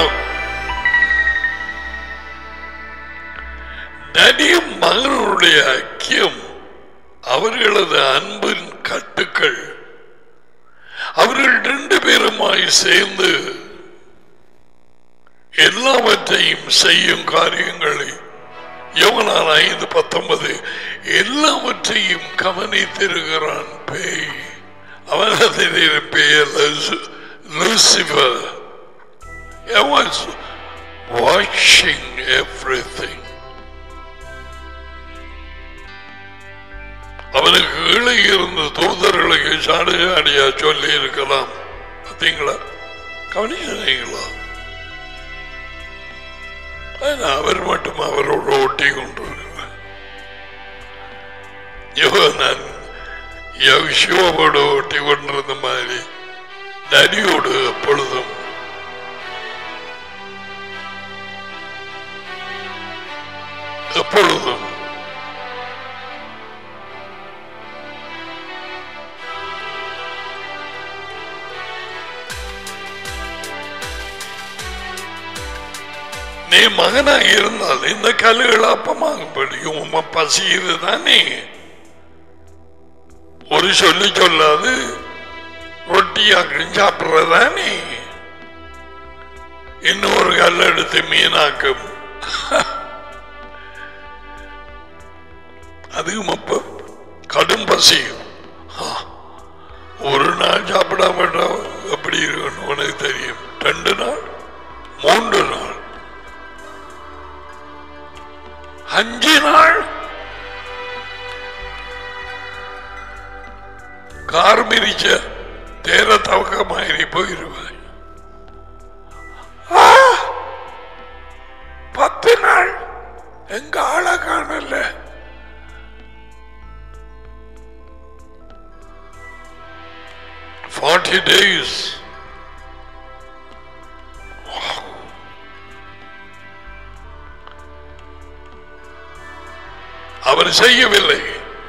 நடியும் மகனுடைய ஐக்கியம் அவர்களது அன்பின் கட்டுக்கள் அவர்கள் ரெண்டு பேருமாய் சேர்ந்து எல்லாவற்றையும் செய்யும் காரியங்களை யோகனான் ஐந்து பத்தொன்பது எல்லாவற்றையும் கவனித்திருக்கிறான் பேய் அவனது பெயர் Lucifer He was watching everything. அவனுக்கு கீழே இருந்த தூதர்களுக்கு சாடு சாடியா சொல்லி இருக்கலாம் பார்த்தீங்களா கவனிக்கிறீங்களா ஆனா அவர் மட்டும் அவரோட ஒட்டி கொண்டிருக்கிறார் யோகனான் யோசியோவோடு ஒட்டி கொண்டிருந்த மாதிரி நரியோடு எப்பொழுதும் எப்பொழுதும் நீ மகனாக இருந்தால் இந்த கல்லுகள் அப்பமாகும்படி உம பசியுது தானே ஒரு சொல்லி சொல்லாது ரொட்டியாக்கு சாப்பிடுறதானே இன்னொரு கல் எடுத்து மீனாக்கும் அதுவும் அப்ப கடும் பசி ஆ, ஒரு நாள் சாப்பிடாம இருந்தா எப்படி இருக்கணும் உனக்கு தெரியும் ரெண்டு நாள் மூன்று நாள் அஞ்சு நாள் கார் மிதிச்ச தேர தவக்கமாயிரி போயிருவாய் ஆ! பத்து நாள் எங்க ஆள காணல ஃபார்ட்டி டேஸ் அவர் செய்யவில்லை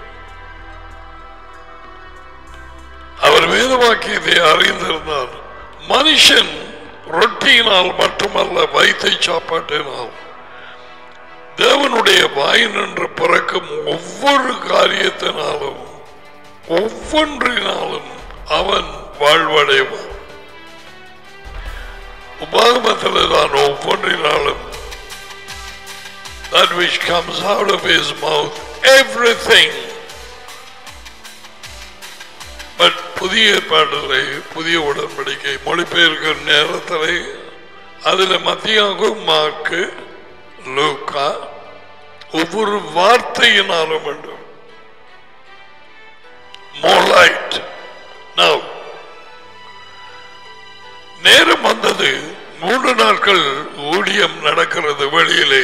அவர் வேதவாக்கியத்தை அறிந்திருந்தார் மனுஷன் ரொட்டியினால் மட்டுமல்ல வைத்தை சாப்பாட்டினால் தேவனுடைய வாயினின்று பிறக்கும் ஒவ்வொரு காரியத்தினாலும் ஒவ்வொன்றினாலும் அவன் வாழ்வடைவான் உபாகமத்தில் தான் ஒவ்வொன்றினாலும் that which comes out of his mouth, everything. But புதிய ஏற்பாட்டிலே புதிய உடன்படிக்கை மொழிபெயர்க்கிற நேரத்தில் அதில் மத்தியாகும் மார்க்கு லூக்கா ஒவ்வொரு வார்த்தையினாலும் வேண்டும் மோலைட் நவ் நேரம் வந்தது மூன்று நாட்கள் ஊழியம் நடக்கிறது வெளியிலே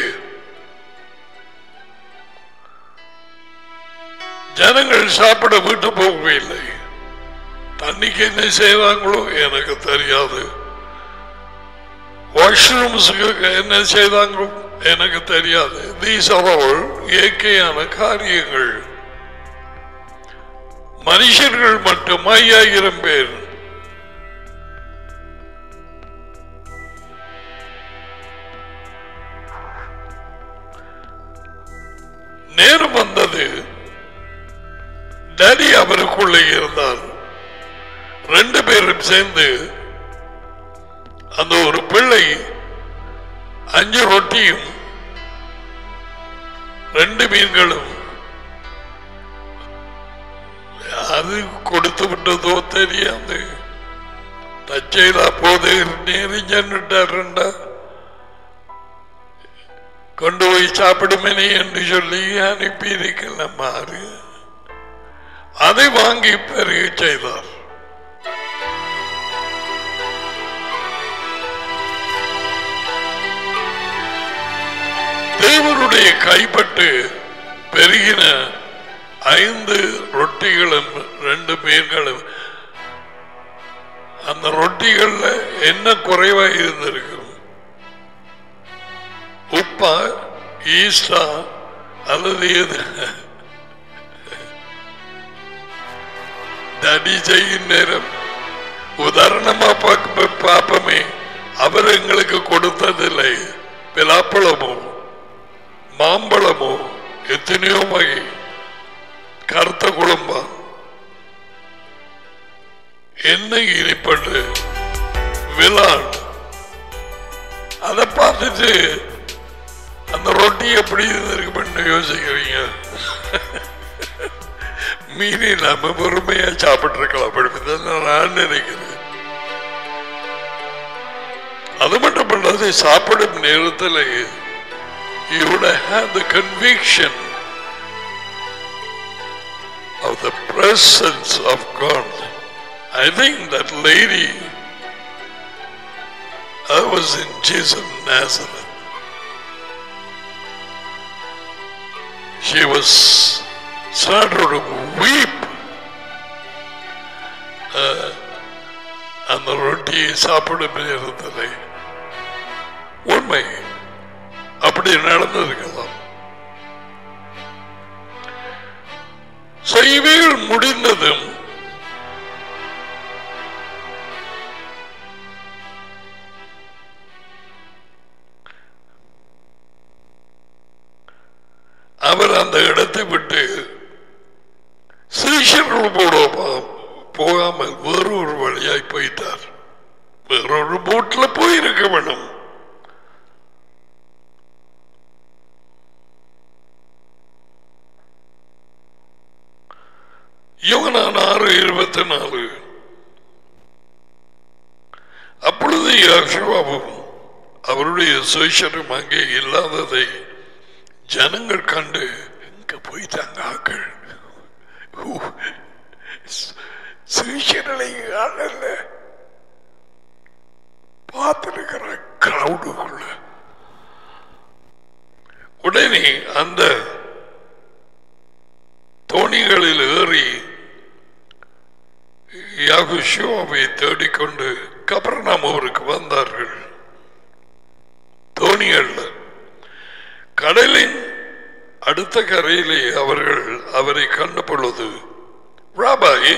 ஜனங்கள் சாப்பிட வீட்டு போகவில்லை தண்ணிக்கு என்ன செய்வாங்களோ எனக்கு தெரியாது வாஷ்ரூம்ஸுக்கு என்ன செய்தாங்களோ எனக்கு தெரியாது தீஸ் ஆர் இயற்கையான காரியங்கள் மனுஷர்கள் மட்டும் ஐயாயிரம் பேர் நேரம் வந்தது டேடி அவருக்குள்ளே இருந்தார் ரெண்டு பேரும் சேர்ந்து அந்த ஒரு பிள்ளை அஞ்சு ரொட்டியும் ரெண்டு மீன்களும் அது கொடுத்து விட்டதோ தெரியாது தச்சையில் அப்போது நெறிஞ்சுட்டாருண்டா கொண்டு போய் சாப்பிடுமனே என்று சொல்லி அனுப்பி இருக்கல மாறு அதை வாங்கி பெருக செய்தார் தேவனுடைய கைப்பட்டு பெருகின ஐந்து ரொட்டிகளும் ரெண்டு மீன்களும் அந்த ரொட்டிகள்ல என்ன குறைவா இருந்திருக்கும் உப்பா ஈஸ்டா அல்லது எது தடி செய்யும் நேரம் உதாரணமா பார்க்க பாப்பமே அவர் எங்களுக்கு கொடுத்ததில்லை பிலாப்பழமோ மாம்பழமோ எத்தனையோ வகை கருத்த குழம்பா என்ன இனிப்பட்டு விளாட் அதை பார்த்துட்டு அந்த ரொட்டி எப்படி இருந்திருக்குன்னு யோசிக்கிறீங்க மீறி நம்ம பொறுமையா சாப்பிட்டு இருக்கலாம் அப்படி நான் நினைக்கிறேன் அது மட்டும் நீங்கள் அதை சாப்பிடும் நேரத்தில் you would have had the conviction of the presence of God. I think that lady I was in Jesus of Nazareth. She was started to weep. Uh, அந்த ரொட்டியை சாப்பிடும் நேரத்தில் உண்மை அப்படி நடந்திருக்கலாம் செய்திகள் முடிந்ததும் அவர் அந்த இடத்தை விட்டு சீஷர்கள் போட போகாமல் வேறொரு வழியாய் போயிட்டார் வேறொரு போட்ல போயிருக்க வேணும் யோகனான் ஆறு இருபத்தி நாலு அப்பொழுது யோசுவாவும் அவருடைய சுயசரம் அங்கே இல்லாததை ஜனங்கள் கண்டு எங்க போயிட்டாங்க ஆக்கள் சுயசரலை காணல பார்த்திருக்கிற கிரௌடுக்குள்ள உடனே அந்த தோணிகளில் ஏறி யாகுஷோவை தேடிக்கொண்டு கபர்நாமூருக்கு வந்தார்கள் தோணிகள்ல கடலின் அடுத்த கரையிலே அவர்கள் அவரை கண்ட பொழுது ராபாய்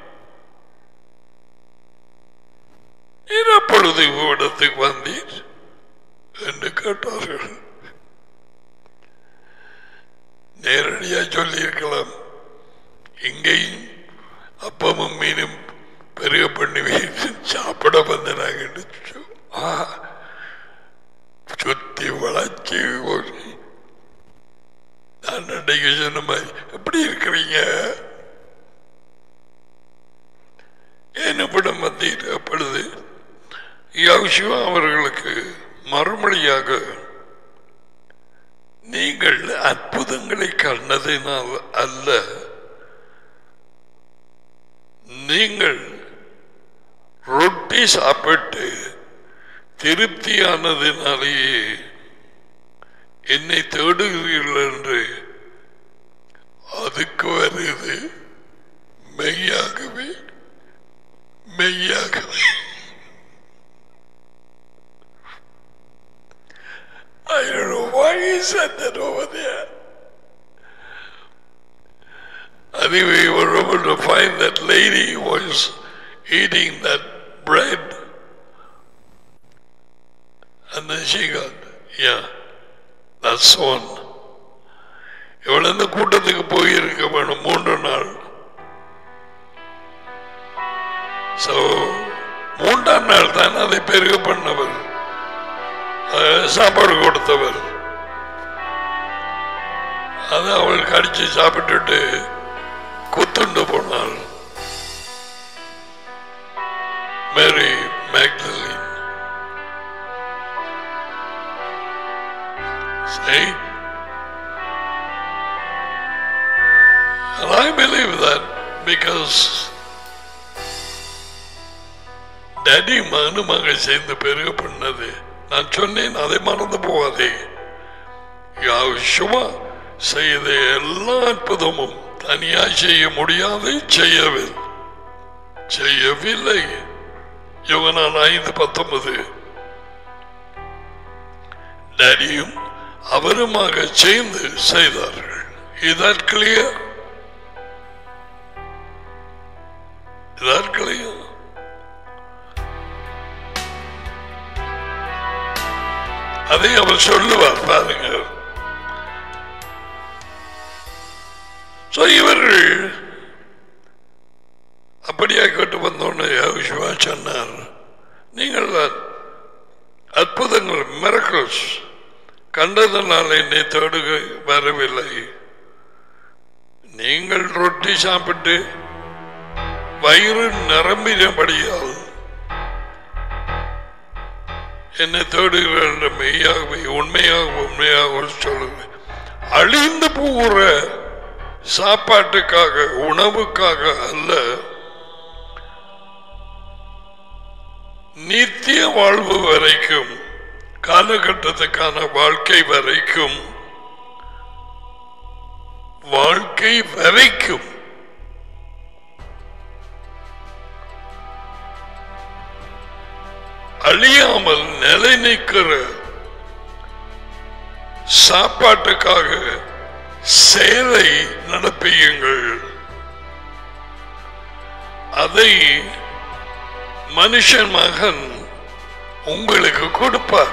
பொழுது இடத்துக்கு வந்தீர் என்று கேட்டார்கள் நேரடியா சொல்லியிருக்கலாம் இங்கேயும் அப்பமும் மீனும் பெருக பண்ணுவேன் சாப்பிட வந்தனாங்க சுத்தி வளர்ச்சி ஓடி நான் அன்றைக்கு சொன்ன மாதிரி எப்படி இருக்கிறீங்க என்னிடம் வந்தீர் அப்பொழுது யோசுவா அவர்களுக்கு மறுமொழியாக நீங்கள் அற்புதங்களை கண்டதினால் அல்ல நீங்கள் ரொட்டி சாப்பிட்டு திருப்தியானதினாலேயே என்னை தேடுகிறீர்கள் என்று அதுக்கு வருது மெய்யாகவே மெய்யாகவே I don't know why he said that over there. I think we were able to find that lady was eating that bread. And then she got, yeah, that's one. இவள் இந்த கூட்டத்துக்கு போயிருக்க வேணும் மூன்று நாள் ஸோ மூன்றாம் நாள் தான் அதை பெருக பண்ணவர் அஹ், சாப்பாடு கொடுத்தவர் அது அவள் கடிச்சு சாப்பிட்டுட்டு குத்துண்டு போனாள் Mary Magdalene See? And I believe that because daddy மகனுமாக சேர்ந்து பெருக பண்ணது நான் சொன்னேன் அதை மறந்து போவாதே சும்மா செய்த எல்லா அற்புதமும் தனியாய் செய்ய முடியாது செய்யவில்லை செய்யவில்லை யோகனான் ஐந்து பத்தொன்பது டேடியும் அவருமாக சேர்ந்து செய்தார்கள் இதான் கிளியர் இதான் கிளியர் அதை அவர் சொல்லுவார் பாருங்க So, இவர்கள் அப்படியா கேட்டு வந்தோன்னு யோசுவா சொன்னார் நீங்கள் அற்புதங்கள் மிரக்கல்ஸ் கண்டதனால் என்னை தேடுக வரவில்லை நீங்கள் ரொட்டி சாப்பிட்டு வயிறு நிரம்பினபடியால் என்னை தேடுகிற மெய்யாகவே உண்மையாக உண்மையாக சொல்லுங்க அழிந்து போகிற சாப்பாட்டுக்காக உணவுக்காக அல்ல நித்திய வாழ்வு வரைக்கும் காலகட்டத்துக்கான வாழ்க்கை வரைக்கும் வாழ்க்கை வரைக்கும் அழியாமல் நிலை நிற்கிற சாப்பாட்டுக்காக செயலை நடப்பியுங்கள் அதை மனுஷன் மகன் உங்களுக்கு கொடுப்பார்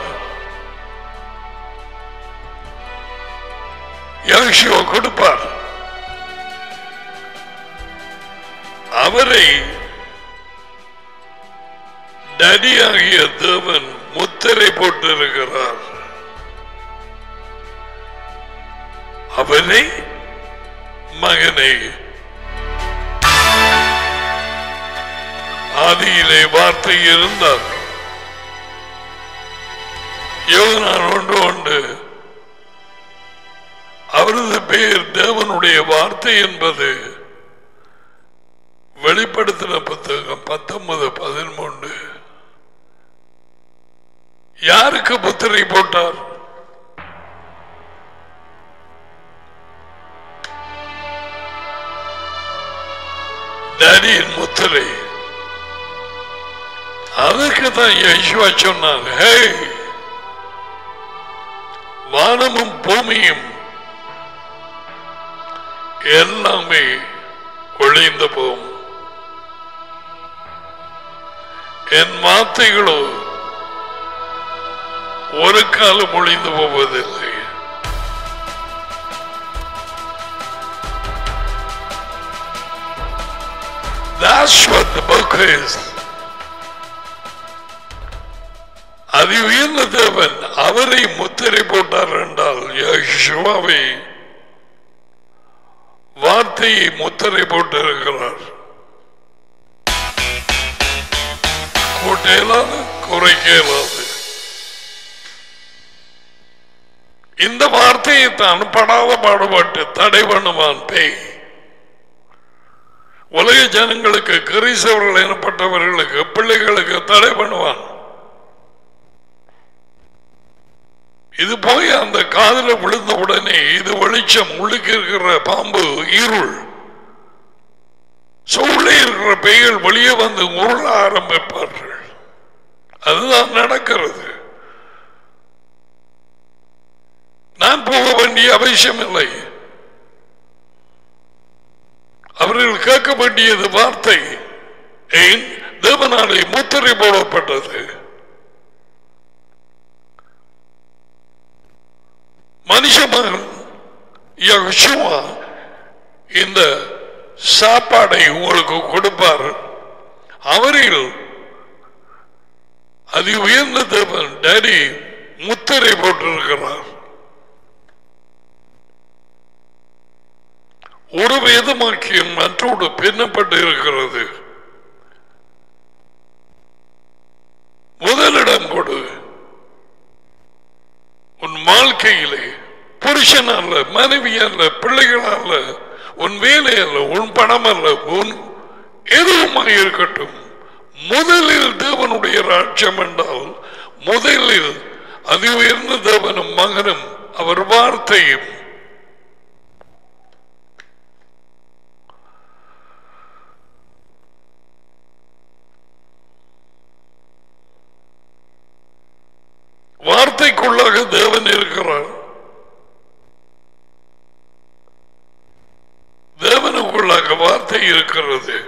யாஷுவா கொடுப்பார் அவரை டடியாகிய தேவன் முத்திரை போட்டிருக்கிறார் அவரை மகனை ஆதியிலே வார்த்தை இருந்தார் யோகனான் ஒன்று உண்டு அவரது பெயர் தேவனுடைய வார்த்தை என்பது வெளிப்படுத்தின புத்தகம் பத்தொன்பது பதிமூன்று யாருக்கு முத்திரை போட்டார் டேடியின் முத்திரை அதற்கு தான் யேசுவா சொன்னார் ஹே வானமும் பூமியும் எல்லாமே ஒளிந்து போகும் என் வார்த்தைகளோ ஒரு காலம் ஒளிந்து போவதில்லை That's what the book is. அதி உயர்ந்த தேவன் அவரை முத்திரை போட்டார் என்றால் யேசுவாவை வார்த்தையை முத்திரை போட்டிருக்கிறார் கூட்ட இயலாது குறைக்க இயலாது இந்த வார்த்தையை தான் படாத பாடுபட்டு தடை பண்ணுவான் பேய் உலக ஜனங்களுக்கு கிரீசவர்கள் எனப்பட்டவர்களுக்கு பிள்ளைகளுக்கு தடை பண்ணுவான் இது போய் அந்த காதல விழுந்த உடனே இது வெளிச்சம் உள்ளுக்கு இருக்கிற பாம்பு இருள் சூழே இருக்கிற பெய்கள் வெளியே வந்து உருள ஆரம்பிப்பார்கள் அதுதான் நடக்கிறது நான் போக வேண்டிய அவசியம் இல்லை அவர்கள் கேட்க வேண்டியது வார்த்தை ஏன் தேவனாலே முத்திரை போடப்பட்டது மனுஷமகன் யெகோவா இந்த சாப்பாடை உங்களுக்கு கொடுப்பார் அவரில் அதி உயர்ந்த தேவன் டேடி முத்திரை போட்டிருக்கிறார் ஒரு வேதமாக்கியம் மற்றோடு பின்னப்பட்டு இருக்கிறது முதலிடம் கொடு உன் வாழ்க்கையிலே புருஷன் அல்ல மனைவி அல்ல பிள்ளைகள் அல்ல உன் வேலை அல்ல உன் பணம் அல்ல உன் எதுவுமாக இருக்கட்டும் முதலில் தேவனுடைய ராட்சியம் என்றால் முதலில் அதி உயர்ந்த தேவனும் மகனும் அவர் வார்த்தையும் வார்த்தைக்குள்ளாக தேவன் இருக்கிறார் தேவனுக்குள்ளாக வார்த்தை இருக்கிறது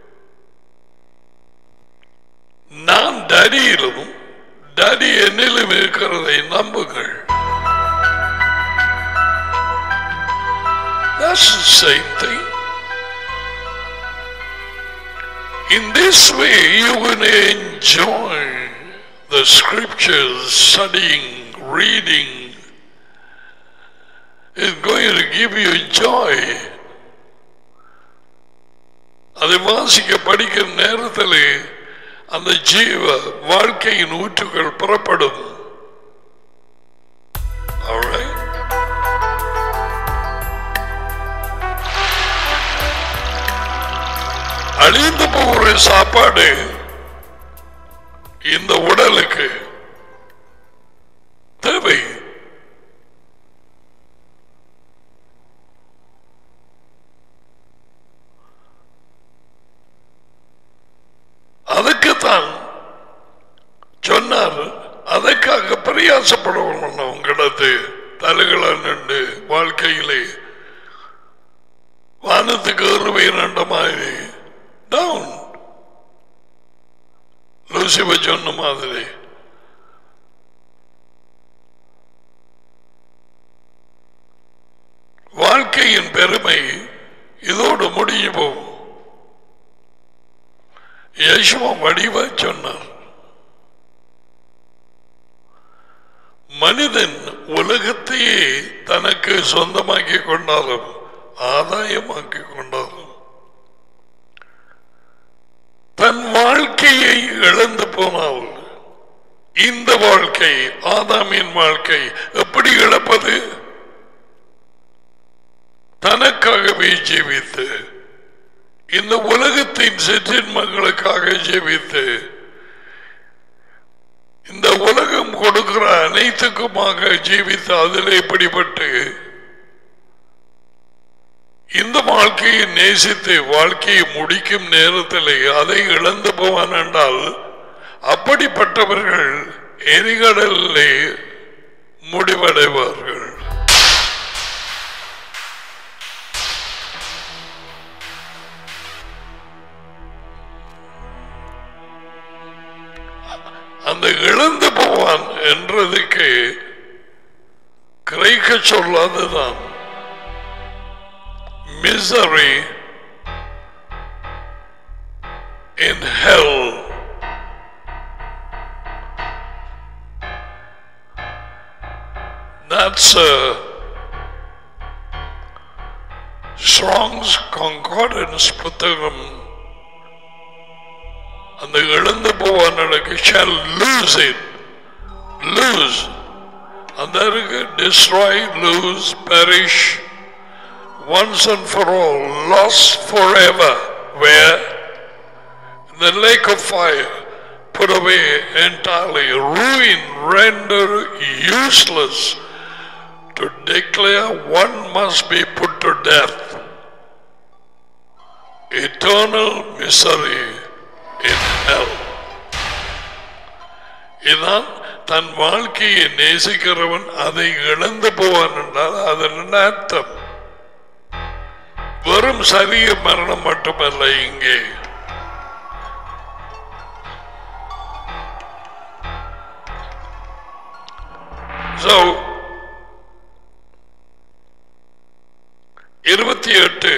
நான் டடியிலும் டடி என்னிலும் இருக்கிறதை நம்புங்கள் That's the same thing. In this way, you will enjoy the scriptures, studying, reading. It's going to give you joy. அதை வாசிக்க படிக்கிற நேரத்தில் அந்த ஜீவ வாழ்க்கையின் ஊற்றுகள் புறப்படும் Alright? அழிந்து போகிற சாப்பாடு இந்த உடலுக்கு தேவை அதுக்குத்தான் சொன்னார் அதற்காக பிரயாசப்படுவோம் உங்களது தலைகள நின்று வாழ்க்கையிலே வானத்துக்கு ஏறுவேன் என்ற மாதிரி டவுன் லூசிப சொன்ன மாதிரி வாழ்க்கையின் பெருமை இதோடு முடிஞ்சு போகும் யேசுவா வடிவா சொன்னார் மனிதன் உலகத்தையே தனக்கு சொந்தமாக்கி கொண்டாலும் ஆதாயமாக்கி கொண்டாலும் தன் வாழ்க்கையை இழந்து போனால் இந்த வாழ்க்கை ஆதாமின் வாழ்க்கை எப்படி இழப்பது தனக்காகவே ஜீவித்து இந்த உலகத்தின் சிற்றின்மங்களுக்காக ஜீவித்து இந்த உலகம் கொடுக்கிற அனைத்துக்குமாக ஜீவித்து அதிலே பிடிபட்டு இந்த வாழ்க்கையை நேசித்து வாழ்க்கையை முடிக்கும் நேரத்தில் அதை இழந்து போவான் என்றால் அப்படிப்பட்டவர்கள் எரிகடலிலே முடிவடைவார்கள் அந்த இழந்து போவான் என்றதுக்கு கிரைக்க சொல்லாததான் misery in hell. That's a Strong's Concordance புத்தகம் அந்த இழந்து போவானனுக்கு shall lose it lose அந்த இருக்கு destroy lose perish once and for all, lost forever, where in the lake of fire, put away entirely, ruin, render useless, to declare one must be put to death. Eternal misery in hell. இதான் தன் வாழ்க்கையை நேசிக்கிறவன் அதை இழந்து போவான் என்றால் அதன் என்ன அர்த்தம் வெறும் சரிய மரணம் மட்டுமல்ல இங்கே So, இருபத்தி எட்டு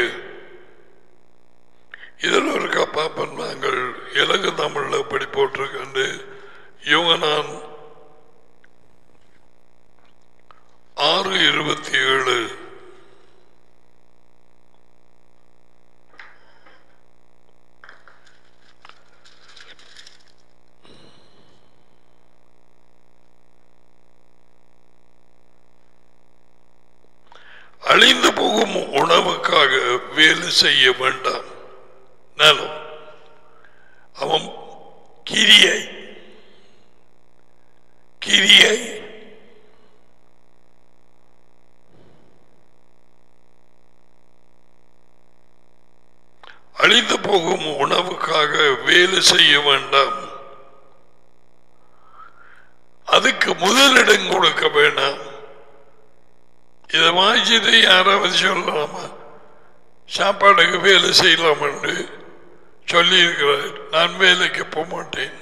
இதில் ஒரு பாப்பன் நாங்கள் இலகு தமிழ்ல படி போட்டிருக்கண்டு இவங்க நான் ஆறு இருபத்தி ஏழு அழிந்து போகும் உணவுக்காக வேலை செய்ய வேண்டாம் நலம் அவன் கிரியை கிரியை அழிந்து போகும் உணவுக்காக வேலை செய்ய வேண்டாம் அதுக்கு முதலிடம் கொடுக்க வேண்டாம் இதை வாங்கிட்டு யாராவது சொல்லலாமா சாப்பாடுக்கு வேலை செய்யலாம் என்று சொல்லியிருக்கிறார் நான் வேலைக்கு போக மாட்டேன்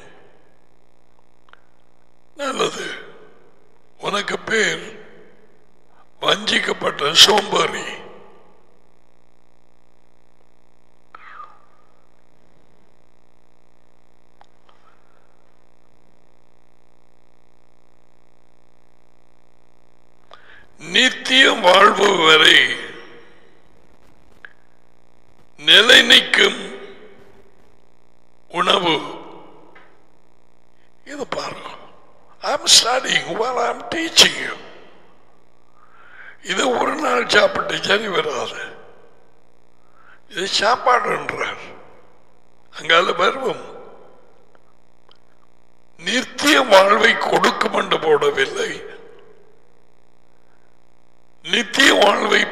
நல்லது உனக்கு பேர் வஞ்சிக்கப்பட்ட சோம்பேறி நித்திய வாழ்வு வரை நிலை நிற்கும் உணவு studying while I'm teaching you. இது ஒரு நாள் சாப்பிட்டு சரி வராது இது சாப்பாடுன்றார் அங்கால பருவம் நித்திய வாழ்வை கொடுக்கும் என்று போடவில்லை நித்திய வாழ்வை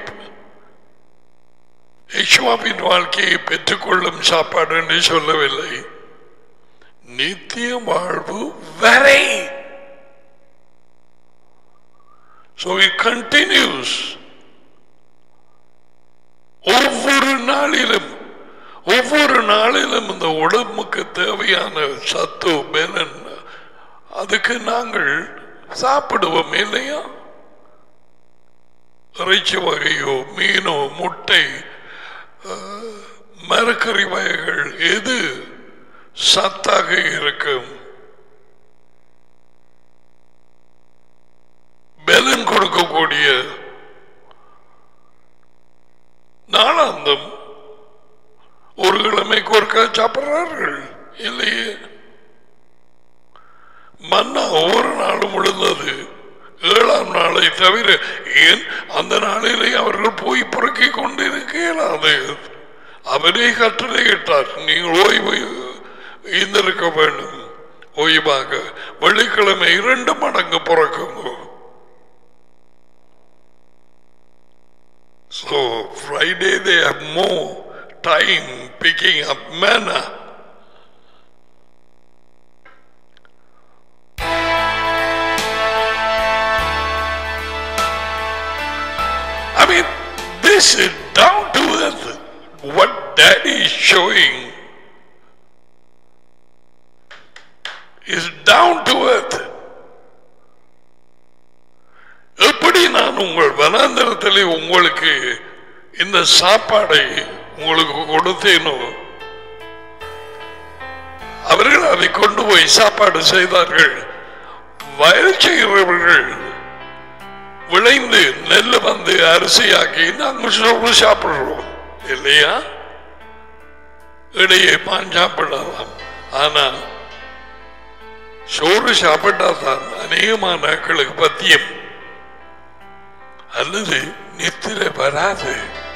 யஷ்வாவின் வாழ்க்கையை பெற்றுக்கொள்ளும் சாப்பாடு என்று சொல்லவில்லை நித்திய வாழ்வு வரை So it continues. ஒவ்வொரு நாளிலும் ஒவ்வொரு நாளிலும் இந்த உடம்புக்கு தேவையான சத்து பலன் அதுக்கு நாங்கள் சாப்பிடுவோம் இல்லையா இறைச்சி வகையோ மீனோ முட்டை அஹ், மரக்கறி வகைகள் எது சத்தாக இருக்கும் பலன் கொடுக்கக்கூடிய நாளாந்தம் ஒரு கிழமைக்கு ஒருக்கா சாப்பிடுறார்கள் இல்லையே மன்னா ஒவ்வொரு நாளும் விழுந்தது ஏழாம் நாளை தவிர ஏன் அந்த நாளிலே அவர்கள் போய் புறக்கி கொண்டிருக்க இயலாது அவரே கட்டளையிட்டார் நீங்கள் ஓய்வு இருந்திருக்க வேண்டும் ஓய்வாக வெள்ளிக்கிழமை இரண்டு மடங்கு பிறக்குங்க So Friday they have more time picking up manna. I mean, this is down to earth. What daddy is showing is down to earth. எப்படி நான் உங்கள் வனாந்தரத்திலே உங்களுக்கு இந்த சாப்பாடை உங்களுக்கு கொடுத்தேனோ அவர்கள் அதை கொண்டு போய் சாப்பாடு செய்தார்கள் வயல் செய்கிறவர்கள் விளைந்து நெல் வந்து அரிசியாக்கி நாங்கள் சோறு சாப்பிடுறோம் இல்லையா இடையே பான் சாப்பிடலாம் ஆனா சோறு சாப்பிட்டாதான் அநேகமான நாட்களுக்கு பத்தியம் அல்லது நித்திரை வராது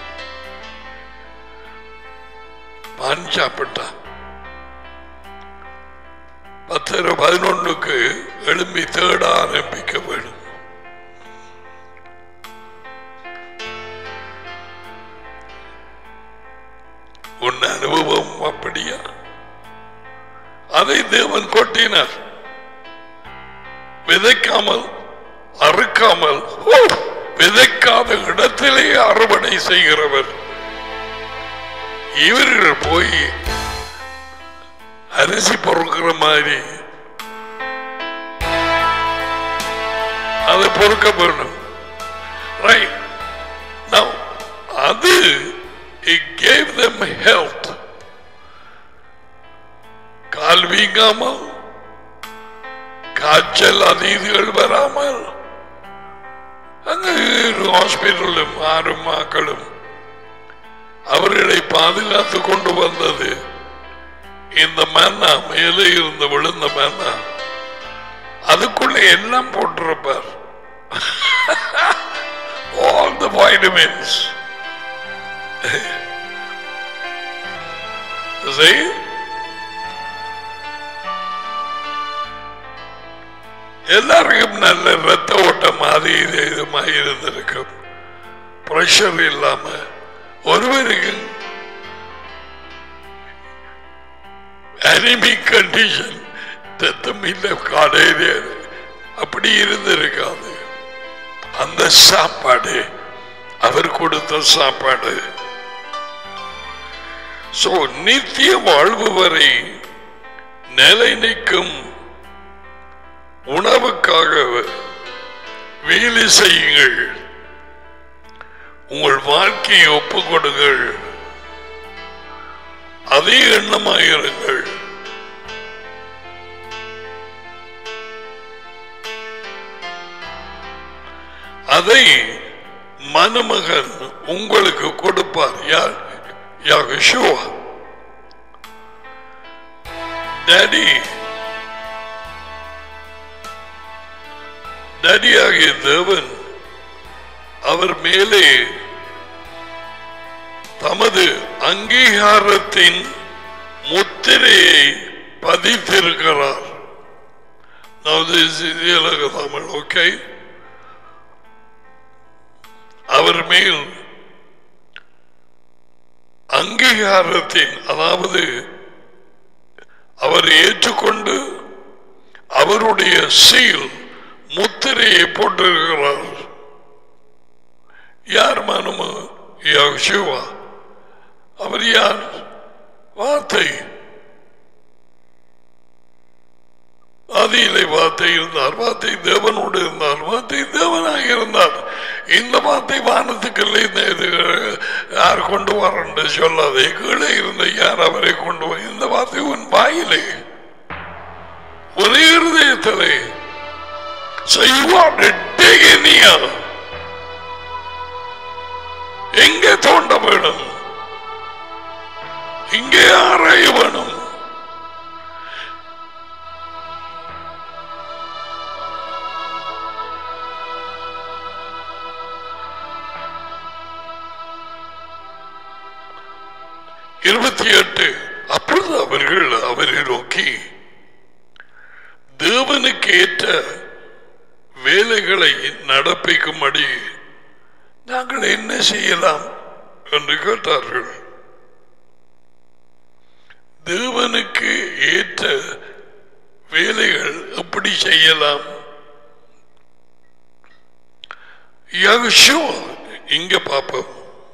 பான் சாப்பிட்டா பத்தரை பதினொன்றுக்கு எழும்பி தேட ஆரம்பிக்க வேண்டும் உன் அனுபவம் அப்படியா அதை தேவன் கொட்டினார் விதைக்காமல் அறுக்காமல் ஓ, விதைக்காத இடத்திலே அறுவடை செய்கிறவர் இவர்கள் போய் அரிசி பொறுக்கிற மாதிரி அதை பொறுக்க வேணும் ரைட் Now, அது it gave them health கால் வீங்காமல் காய்ச்சல் அதீதுகள் வராமல் அங்கு ஹாஸ்பிட்டலும் ஆறு மக்களும் அவர்களை பாதுகாத்து கொண்டு வந்தது இந்த மன்னா மேலே இருந்து விழுந்த மன்னா அதுக்குள்ள எல்லாம் போட்டிருப்பார் ஆல் த வைட்டமின்ஸ் See? எல்லாருக்கும் நல்ல ரத்த ஓட்டம் அது இது இதுமாக இருந்திருக்கும் பிரஷர் இல்லாம ஒருவருக்கு அனிமிக் கண்டிஷன் ரத்தம் இல்லை காலையிலே அப்படி இருந்திருக்காது அந்த சாப்பாடு அவர் கொடுத்த சாப்பாடு சோ நித்திய வாழ்வு வரை நிலை நிற்கும் உணவுக்காக வேலை செய்யுங்கள் உங்கள் வாழ்க்கையை ஒப்புக் கொடுங்கள் அதே எண்ணமாயிருங்கள் அதை மணமகன் உங்களுக்கு கொடுப்பார் யார் யாகுஷுவா டேடி டடியாகிய தேவன் அவர் மேலே தமது அங்கீகாரத்தின் முத்திரையை பதித்திருக்கிறார் Now this is இலக தமிழ் ஓகே அவர் மேல் அங்கீகாரத்தின் அதாவது அவர் ஏற்றுக்கொண்டு அவருடைய சீல் முத்திரையை போட்டிருக்கிறார் யார் மனமு யோசுவா அவர் யார் வார்த்தை ஆதியிலே வார்த்தை இருந்தார் வார்த்தை தேவனோடு இருந்தார் வார்த்தை தேவனாக இருந்தார் இந்த வார்த்தை வானத்துக்கு இல்லை இந்த இது யார் கொண்டு வரன்னு சொல்லாதே கீழே இருந்த யார் அவரை கொண்டு வர இந்த வார்த்தை உன் வாயிலே ஒரே இருதயத்திலே செய்வாடு எங்கே தோண்ட வேணும் இங்கே ஆராய வேணும் இருபத்தி எட்டு அப்பொழுது அவர்கள் அவரை நோக்கி தேவனுக்கு ஏற்ற வேலைகளை நடப்பிக்கும்படி நாங்கள் என்ன செய்யலாம் என்று கேட்டார்கள் தேவனுக்கு ஏற்ற வேலைகள் எப்படி செய்யலாம் யகோஷுவா, இங்க பார்ப்போம்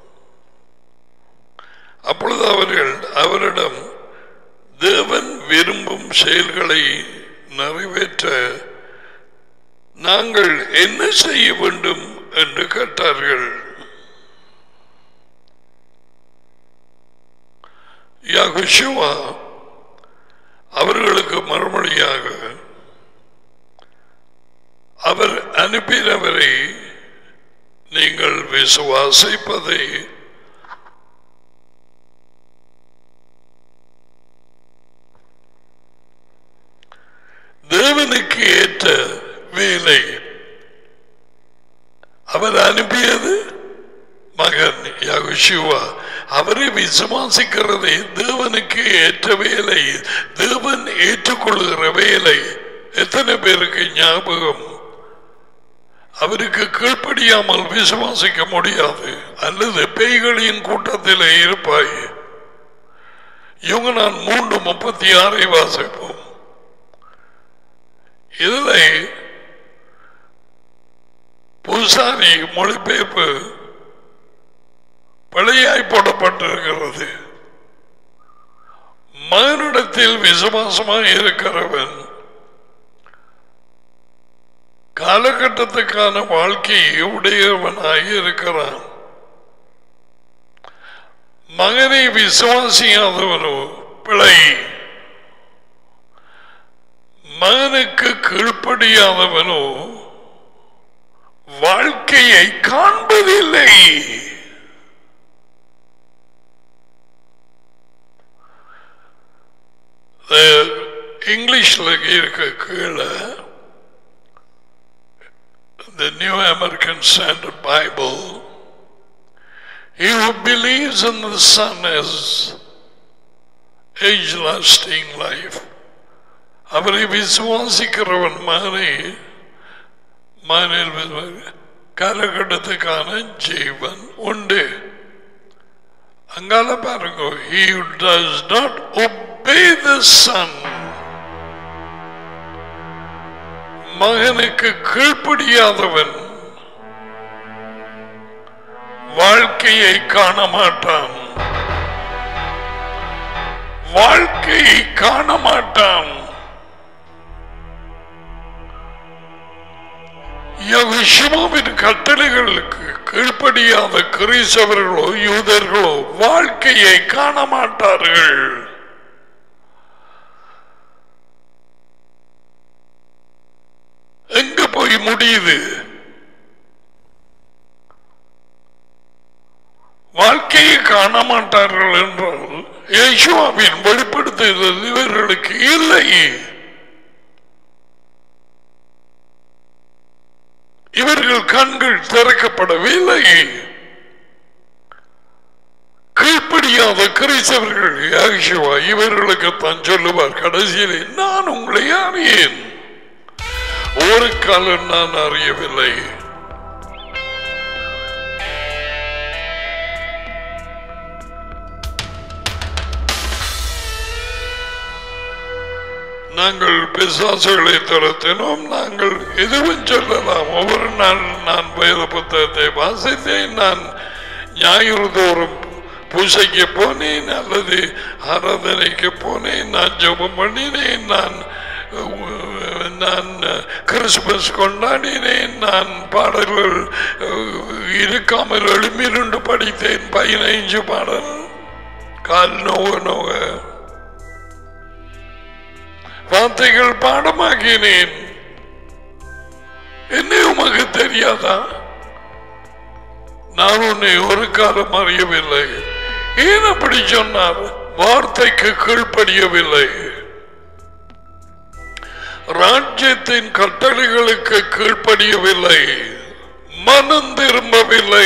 அப்பொழுது அவர்கள் அவரிடம் தேவன் விரும்பும் செயல்களை நிறைவேற்ற நாங்கள் என்ன செய்ய வேண்டும் என்று கேட்டார்கள் யாகுஷுவா அவர்களுக்கு மறுமொழியாக அவர் அனுப்பினவரை நீங்கள் விசுவாசிப்பதை தேவனுக்கு ஏற்ற வேலை அவர் அனுப்பியது மகன் யகுஷுவா அவரை விசுவாசிக்கிறதே தேவனுக்கு ஏற்ற வேலை தேவன் ஏற்றுக்கொள்கிற வேலை எத்தனை பேருக்கு ஞாபகம் அவருக்கு கீழ்ப்படியாமல் விசுவாசிக்க முடியாது அல்லது பேய்களின் கூட்டத்தில் இருப்பாய் இவங்க நான் மூன்று முப்பத்தி ஆறை வாசிப்போம் இதில் பூசாரி மொழிபெயர்ப்பு பழையாய் போடப்பட்டிருக்கிறது மகனிடத்தில் விசுவாசமாக இருக்கிறவன் காலகட்டத்துக்கான வாழ்க்கையை உடையவனாக இருக்கிறான் மகனை விசுவாசியாதவனோ பிழை மகனுக்கு கீழ்ப்படியாதவனோ வாழ்க்கையை காண்பதில்லை இங்கிலீஷ்ல இருக்க கீழே the New American Standard Bible, he who believes in the Son has age-lasting life. அவரை விசுவாசிக்கிறவன் மகனை மகனில் காலகட்டத்துக்கான ஜீவன் உண்டு அங்கால பாருங்க he who does not obey the son மகனுக்கு கீழ்ப்படியாதவன் வாழ்க்கையை காண மாட்டான் வாழ்க்கையை காண மாட்டான் யகுஷுமாவின் கட்டளைகளுக்கு கீழ்ப்படியாத கிறிஸ்தவர்களோ யூதர்களோ வாழ்க்கையை காண மாட்டார்கள் எங்க போய் முடியுது வாழ்க்கையை காண மாட்டார்கள் என்றால் யேசுவாவின் வெளிப்படுத்துதல் இவர்களுக்கு இல்லை இவர்கள் கண்கள் திறக்கப்படவில்லை கீழ்ப்படியாத கிறிஸ்தவர்கள் யாகிஷவா இவர்களுக்கு தான் சொல்லுவார் கடைசியில் நான் உங்களை அறியேன் ஒரு காலம் நான் அறியவில்லை நாங்கள் பிசாசுகளை துரத்தினோம் நாங்கள் எதுவும் சொல்லலாம் ஒவ்வொரு நாள் நான் வேத புத்தகத்தை வாசித்தேன் நான் ஞாயிறு தோறும் பூசைக்கு போனேன் அல்லது ஆராதனைக்கு போனேன் நான் ஜெபம் பண்ணினேன் நான் அஹ், நான் கிறிஸ்துமஸ் கொண்டாடினேன் நான் பாடல்கள் அஹ், இருக்காமல் எழுமிருண்டு படித்தேன் பதினைஞ்சு பாடல் கால் நோக நோக வார்த்தைகள் பாடமாக்கினேன் என்ன உமக்கு தெரியாதா நான் உன்னை ஒரு காலம் அறியவில்லை ஏன் அப்படி சொன்னார் வார்த்தைக்கு கீழ்ப்படியவில்லை ராஜ்யத்தின் கட்டளைகளுக்கு கீழ்ப்படியவில்லை மனம் திரும்பவில்லை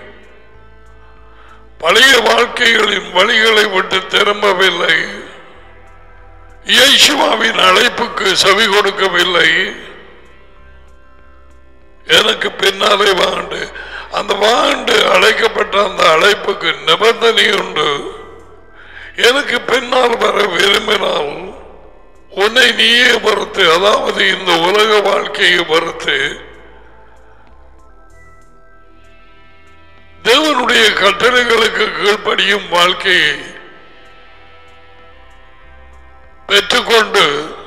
பழைய வாழ்க்கைகளின் வழிகளை விட்டு திரும்பவில்லை இயேசுவாவின் அழைப்புக்கு செவி கொடுக்கவில்லை எனக்கு பின்னாலே வாண்டு அந்த வாண்டு அழைக்கப்பட்ட அந்த அழைப்புக்கு நிபந்தனை உண்டு எனக்கு பின்னால் வர விரும்பினால் உன்னை நீயே மறுத்து அதாவது இந்த உலக வாழ்க்கையை மறுத்து தேவனுடைய கட்டளைகளுக்கு கீழ்ப்படியும் வாழ்க்கையை பெற்றுக்கொண்டு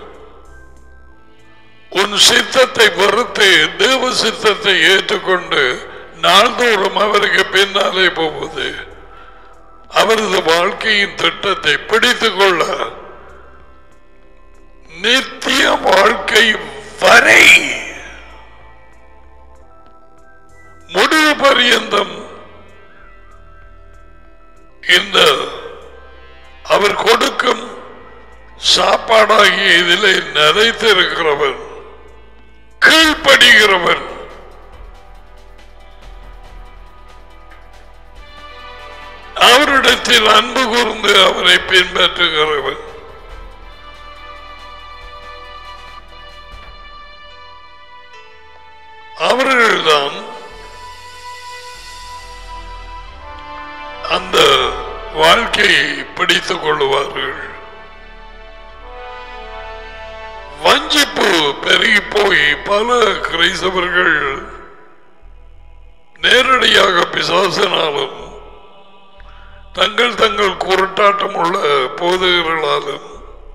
உன் சித்தத்தை பொறுத்து தேவ சித்தத்தை ஏற்றுக்கொண்டு நாள்தோறும் அவருக்கு பின்னாலே போவது அவரது வாழ்க்கையின் திட்டத்தை பிடித்துக் கொள்ள நித்திய வாழ்க்கை வரை முடிவு பரியந்தம் இந்த அவர் கொடுக்கும் சாப்பாடாகிய இதிலே நிறைத்திருக்கிறவன் கீழ்ப்படுகிறவன் அவரிடத்தில் அன்பு கூர்ந்து அவரை பின்பற்றுகிறவன் அவர்கள்தான் அந்த வாழ்க்கையை பிடித்துக் கொள்ளுவார்கள் வஞ்சிப்பு பெருகி போய் பல கிரைஸ்தவர்கள் நேரடியாக பிசாசினாலும் தங்கள் தங்கள் குருட்டாட்டம் உள்ள போதகர்களாலும்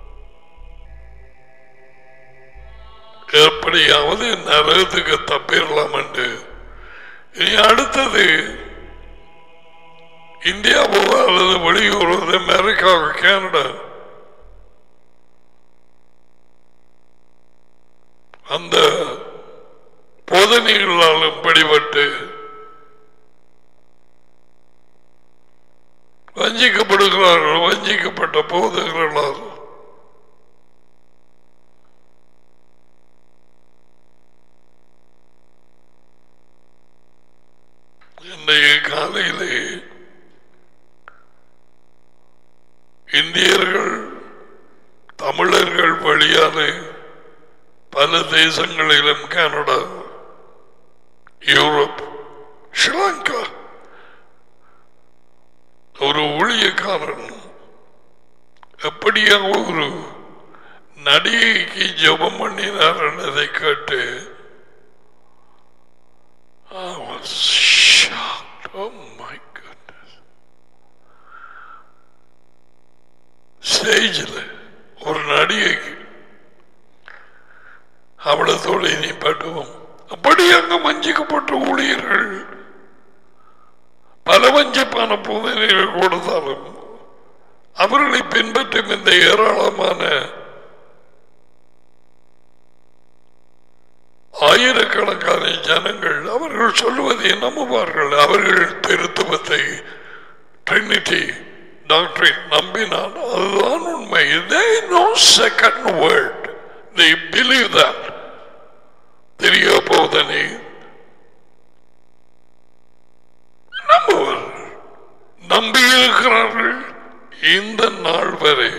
எப்படியாவது நரகத்துக்கு தப்பிடலாம் என்று இனி அடுத்தது இந்தியாவோ அல்லது வெளியூர் அமெரிக்கா கனடா அந்த போதனைகளாலும் பிடிபட்டு வஞ்சிக்கப்படுகிறார்கள் வஞ்சிக்கப்பட்ட போதகர்களால் இன்றைய காலையிலே இந்தியர்கள் தமிழர்கள் வழியாலே பல தேசங்களிலும் கனடா யூரோப் ஸ்ரீலங்கா ஒரு ஊழியக்காரன் எப்படியாக ஒரு நடிகைக்கு ஜெபம் பண்ணினார் என்பதை கேட்டு I was shocked. Oh my goodness. ஸ்டேஜில் ஒரு நடிகைக்கு அவளத்தோடு இனி பட்டுவோம் அப்படி அங்க வஞ்சிக்கப்பட்ட ஊழியர்கள் பல வஞ்சிப்பான போதனைகள் கொடுத்தாலும் அவர்களை பின்பற்றும் இந்த ஏராளமான ஆயிரக்கணக்கான ஜனங்கள் அவர்கள் சொல்வதை நம்புவார்கள் அவர்கள் திருத்துவத்தை ட்ரினிட்டி டாக்டரின் நம்பினால் அதுதான் உண்மை they no second word they believe that தெரிய போதனை நம்பியிருக்கிறார்கள் இந்த நாள் வரை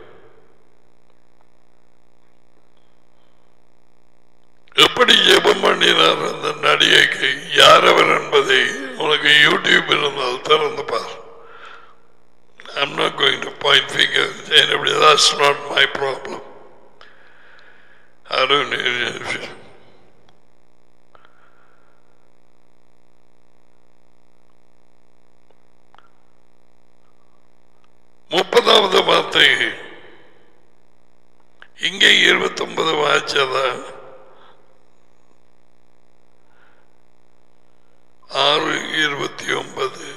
எப்படி ஜெபம் பண்ணினார் அந்த நடிகைக்கு யார் அவர் என்பதை உனக்கு யூடியூப் இருந்தால் திறந்து பார் I'm not going to point fingers. Anybody, that's not my problem. I don't need முப்பதாவது வார்த்தை இங்கே இருபத்தி ஒன்பது வாய்ச்சதா ஆறு இருபத்தி ஒன்பது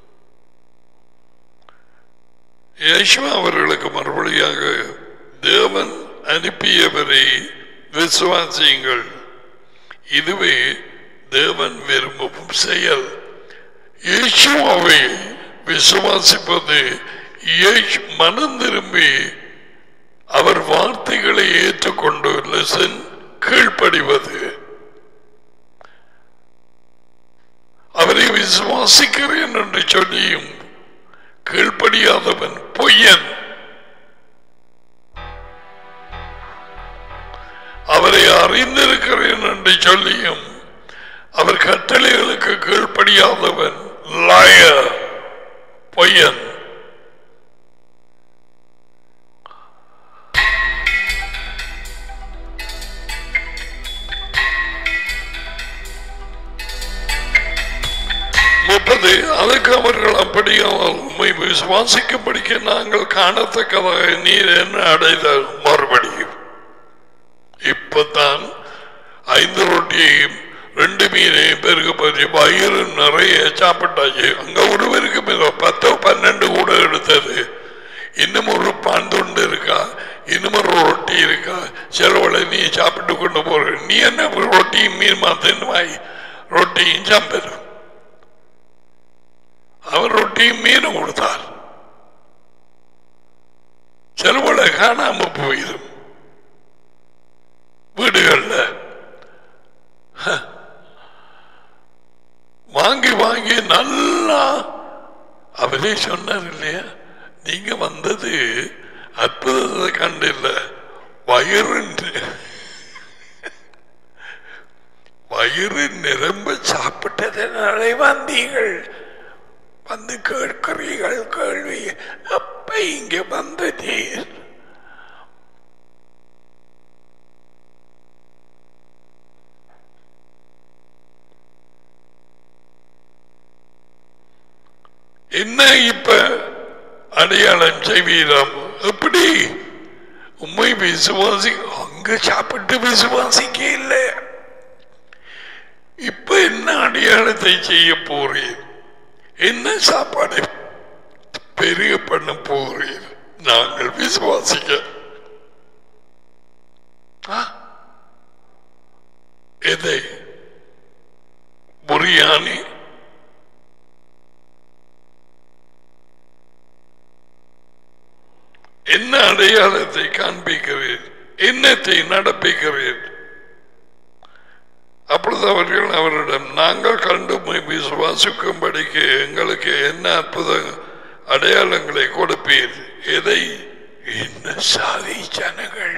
யேசுவா அவர்களுக்கு மறுபடியாக தேவன் அனுப்பியவரை விசுவாசியுங்கள் இதுவே தேவன் விரும்பும் செயல் இயேசுவாவை விசுவாசிப்பது இயேசு மனம் திரும்பி அவர் வார்த்தைகளை ஏற்றுக்கொண்டு லெசன் கீழ்ப்படிவது அவரை விசுவாசிக்கிறேன் என்று சொல்லியும் கீழ்ப்படியாதவன் பொய்யன் அவரை அறிந்திருக்கிறேன் என்று சொல்லியும் அவர் கட்டளைகளுக்கு கீழ்ப்படியாதவன் லாயர் பொய்யன் முப்பது அதுக்கு அவர்கள் அப்படியானால் உண்மை விசுவாசிக்கும்படிக்க நாங்கள் காணத்தக்கதாக நீர் என்ன அடைத மறுபடியும் இப்பதான் ஐந்து ரொட்டியையும் ரெண்டு மீனையும் பெருக பற்றி வயிறு நிறைய சாப்பிட்டாச்சு அங்க ஒருவருக்கு மிக பத்தோ பன்னெண்டு கூட எடுத்தது இன்னும் ஒரு பான் துண்டு இருக்கா இன்னும் ஒரு ரொட்டி இருக்கா செலவுல நீ சாப்பிட்டு கொண்டு போற நீ என்ன ரொட்டியும் மீன் மாத்தின் ரொட்டியும் சாப்பிடு அவர் ரொட்டியும் மீனும் கொடுத்தார் செலவுல காணாம போயிடும் வீடுகள்ல வாங்கி வாங்கி நல்லா அவரே சொன்னார் இல்லையா நீங்க வந்தது அற்புதத்தை கண்டில்ல வயிறு வயிறு நிரம்ப சாப்பிட்டதனாலே வந்தீங்கள் வந்து கேட்கிறீர்கள் கேள்வி அப்ப இங்க வந்த நீர் என்ன இப்ப அடையாளம் செய்வீராம் எப்படி உண்மை விசுவாசி அங்க சாப்பிட்டு விசுவாசிக்க இல்லை இப்ப என்ன அடையாளத்தை செய்ய போறீர் என்ன சாப்பாடு பெரிய பண்ண போகிறீர் நாங்கள் விசுவாசிக்க ஆ? எதை புரியாணி என்ன அடையாளத்தை காண்பிக்கிறீர் என்னத்தை நடப்பிக்கிறீர் அப்பொழுது அவர்கள் அவரிடம் நாங்கள் கண்டு உம்மை விசுவாசிக்கும்படிக்கு எங்களுக்கு என்ன அற்புத அடையாளங்களை கொடுப்பீர் எதை என்ன சாதி ஜனங்கள்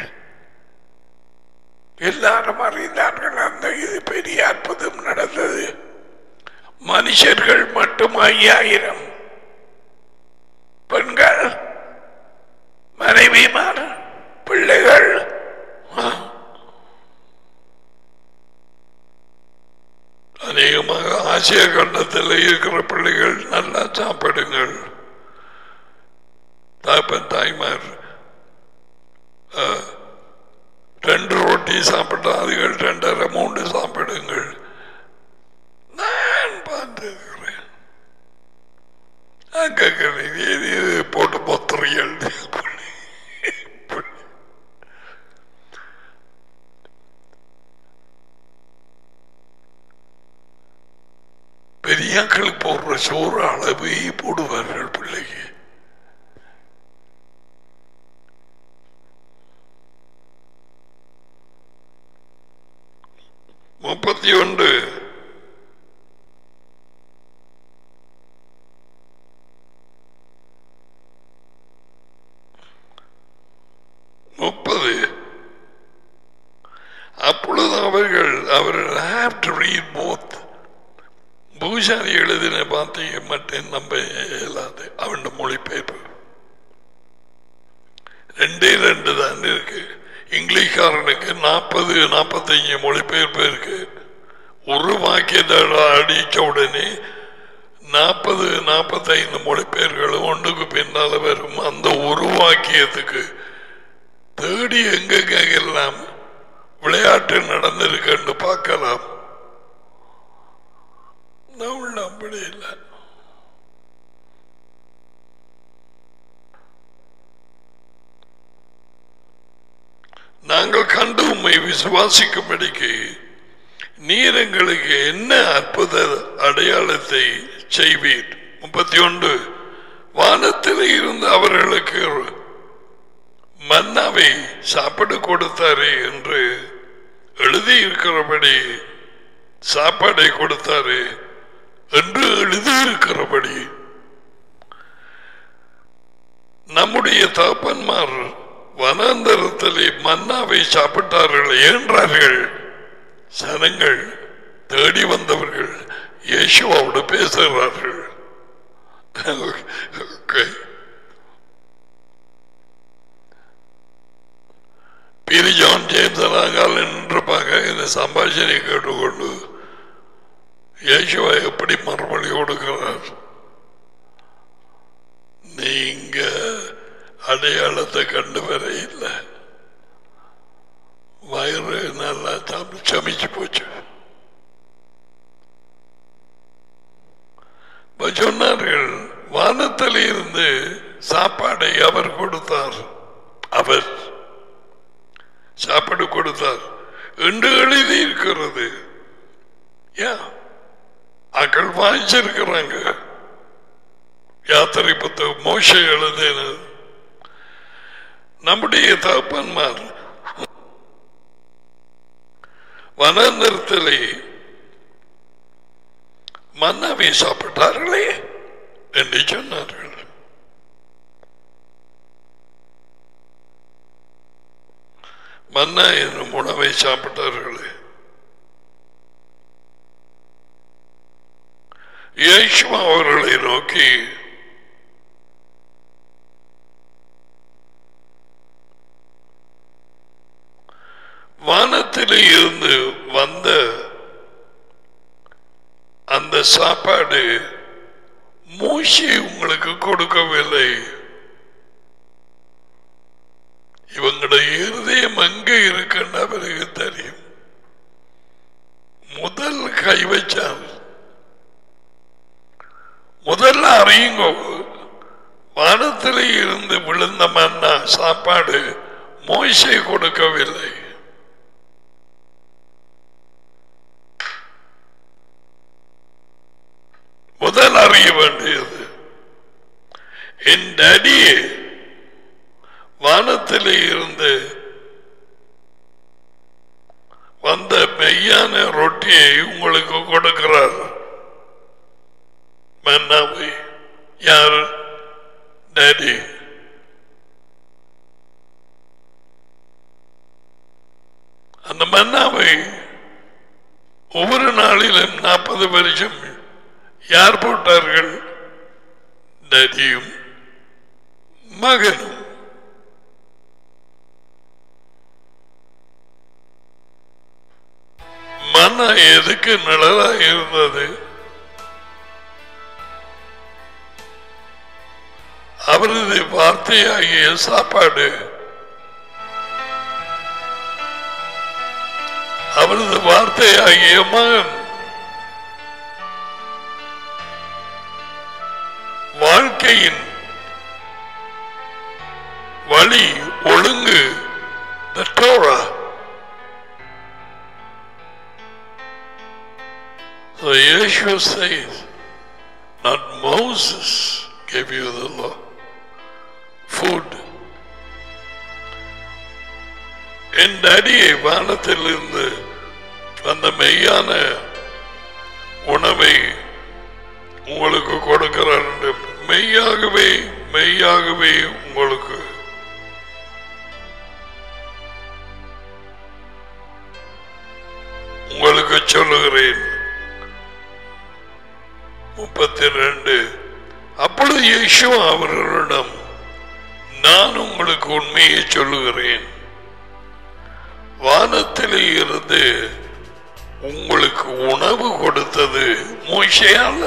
எல்லாரும் அறிந்தார்கள் அந்த இது பெரிய அற்புதம் நடந்தது மனுஷர்கள் மட்டும் ஐயாயிரம் பெண்கள் மனைவிமார் பிள்ளைகள் ஆ. அநேகமாக ஆசிய கண்டத்தில் இருக்கிற பிள்ளைகள் நல்லா சாப்பிடுங்கள் தாப்பன் தாய்மார் ஆ, ரெண்டு ரொட்டி சாப்பிட்டா அதுகள் ரெண்டரை மூன்று சாப்பிடுங்கள் நான் பார்த்துக்கிறேன் நான் கேட்கிறேன் இது இது போட்டு பொத்துறியல் பெரியாக்களுக்கு போடுற சோறு அளவே போடுவார்கள் பிள்ளைக்கு முப்பத்தி ஒன்று பூசாரி எழுதின வார்த்தையை மட்டும் நம்ப இயலாது அவன் மொழிபெயர்ப்பு ரெண்டே ரெண்டு தான் இருக்கு இங்கிலீஷ்காரனுக்கு நாற்பது நாற்பத்தஞ்சு மொழிபெயர்ப்பு இருக்கு ஒரு வாக்கியத்தை அடிச்ச உடனே நாற்பது நாற்பத்தைந்து மொழிபெயர்களும் ஒன்றுக்கு பின்னால வரும் அந்த ஒரு வாக்கியத்துக்கு தேடி எங்கெங்க எல்லாம் விளையாட்டு நடந்திருக்குன்னு பார்க்கலாம் நம்ம அப்படி இல்லை நாங்கள் கண்டு உம்மை விசுவாசிக்கும்படிக்கு நீர் எங்களுக்கு என்ன அற்புத அடையாளத்தை செய்வீர் முப்பத்தி ஒன்று வானத்தில் இருந்து அவர்களுக்கு மன்னாவை சாப்பிட கொடுத்தாரே என்று எழுதியிருக்கிறபடி சாப்பாடை கொடுத்தாரு என்று எழுதியிருக்கிறபடி நம்முடைய தகப்பன்மார் வனாந்தரத்திலே மன்னாவை சாப்பிட்டார்கள் என்றார்கள் சனங்கள் தேடி வந்தவர்கள் இயேசுவோடு பேசுகிறார்கள் Okay. பீரி ஜான் ஜேம்ஸ் நாங்கள் நின்றுப்பாங்க இந்த சம்பாஷணை கேட்டுக்கொண்டு இயேசுவை எப்படி மறுமொழி கொடுக்கிறார் நீங்க அடையாளத்தை கண்டு வர இல்லை வயிறு நல்லா சாப்பிட்டு சமைச்சு போச்சு இப்ப சொன்னார்கள் வானத்தில் இருந்து சாப்பாடை அவர் கொடுத்தார் அவர் சாப்பாடு கொடுத்தார் என்று எழுதி இருக்கிறது ஏன் அக்கள் வாங்கிச்சிருக்கிறாங்க யாத்திரை புத்தகம் மோச எழுதினது நம்முடைய தகப்பன்மார் வனாந்தரத்திலே மன்னாவை சாப்பிட்டார்களே என்று சொன்னார்கள் மன்னா என்னும் உணவை சாப்பிட்டார்களே இயேசுவா அவர்களை நோக்கி வானத்திலே இருந்து வந்த அந்த சாப்பாடு மூசி உங்களுக்கு கொடுக்கவில்லை இவங்களுடைய இருதயம் எங்க இருக்குன்னு அவருக்கு தெரியும் முதல் கை வச்சார் முதல்ல அறியுங்க வானத்திலே இருந்து விழுந்த மன்னா சாப்பாடு மோசை கொடுக்கவில்லை முதல் அறிய வேண்டியது என் டடியே வானத்திலே இருந்து வந்த மெய்யான ரொட்டியை உங்களுக்கு கொடுக்கிறார் மன்னாவை யார் டேடி அந்த மன்னாவை ஒவ்வொரு நாளிலும் நாற்பது வருஷம் யார் போட்டார்கள் டேடியும் மகனும் மன்னா எதுக்கு நிழலா இருந்தது அவரது வார்த்தையாகிய சாப்பாடு அவரது வார்த்தையாகிய மகன் வாழ்க்கையின் வழி ஒழுங்கு the Torah So Yeshua says, not Moses gave you the law, food. என் அடியை வானத்திலிருந்து அந்த மெய்யான உணவை உங்களுக்கு கொடுக்கிறார் என்று மெய்யாகவே மெய்யாகவே உங்களுக்கு உங்களுக்கு சொல்லுகிறேன் முப்பத்தி ரெண்டு அப்பொழுது இயேசு அவர்களிடம் நான் உங்களுக்கு உண்மையை சொல்லுகிறேன் வானத்திலே இருந்து உங்களுக்கு உணவு கொடுத்தது மோசே அல்ல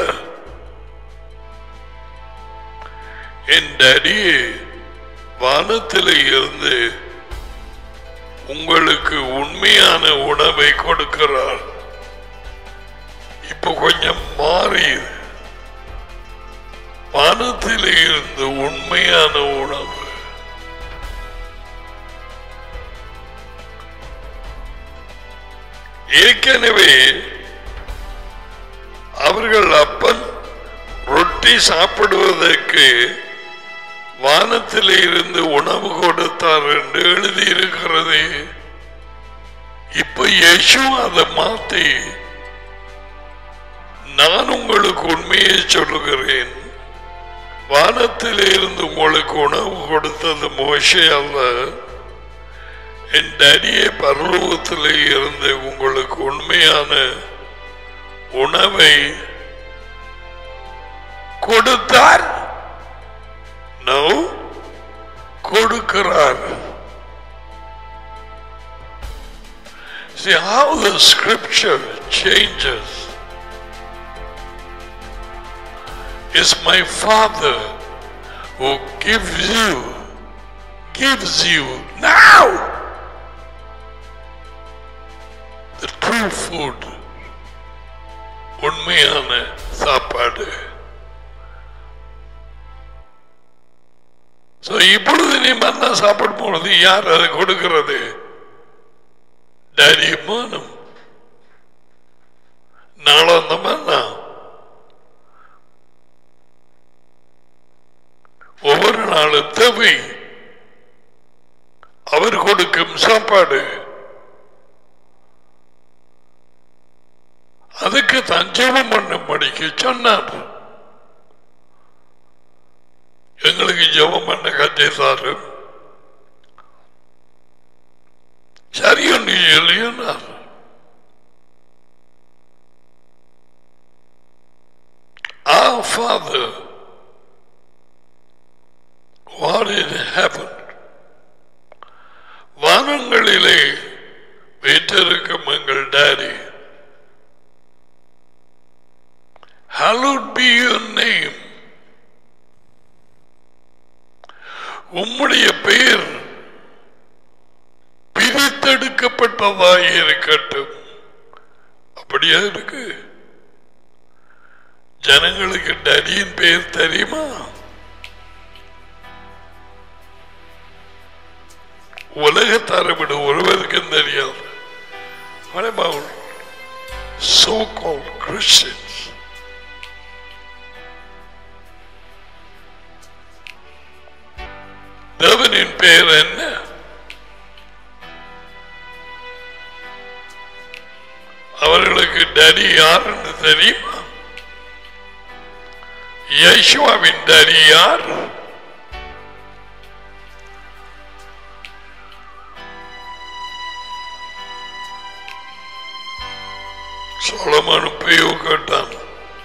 என் டேடியே வானத்திலே இருந்து உங்களுக்கு உண்மையான உணவை கொடுக்கிறார் இப்ப கொஞ்சம் மாறி வானத்திலே இருந்து உண்மையான உணவு ஏற்கனவே அவர்கள் அப்பன் ரொட்டி சாப்பிடுவதற்கு வானத்திலே இருந்து உணவு கொடுத்தார் என்று எழுதியிருக்கிறது இப்ப யேசு அதை மாத்தி நான் உங்களுக்கு உண்மையை சொல்லுகிறேன் வானத்திலே இருந்து உங்களுக்கு உணவு கொடுத்தது மோசே அல்ல என் டேடியே பரலோகத்திலே இருந்து உங்களுக்கு உண்மையான உணவை கொடுத்தார் நோ கொடுக்கிறார் See how the scripture changes. It's my Father who gives you, gives you now the true food. உண்மையான சாப்பாடு So, இப்பொழுது நீ மன்னா சாப்பிடும் பொழுது யார் அதை கொடுக்கிறது டேடி மானம் நாளை அந்த மன்னா ஒவ்வொரு நாளும் தேவை அவர் கொடுக்கும் சாப்பாடு அதுக்கு தஞ்சமம் பண்ணும்படிக்கு சொன்னார் எங்களுக்கு ஜெபம் பண்ண கட்டித்தாரு சரியொன்று இல்லையார் Our Father, what in heaven, வானங்களிலே வீட்டிருக்கும் எங்கள் daddy hallowed be your name உம்முடைய பெயர் பிரித்தெடுக்கப்பட்டதாய் இருக்கட்டும் அப்படியா இருக்கு ஜனங்களுக்கு டடியின் பெயர் தெரியுமா உலகத்தாரை விட ஒருவருக்கும் தெரியாது What about so-called Christians? தேவனின் பெயர் என்ன அவர்களுக்கு டடி யாருன்னு தெரியுமா யேசுவாவின் டடி யார் சோழமான பெய்யோ கேட்டான்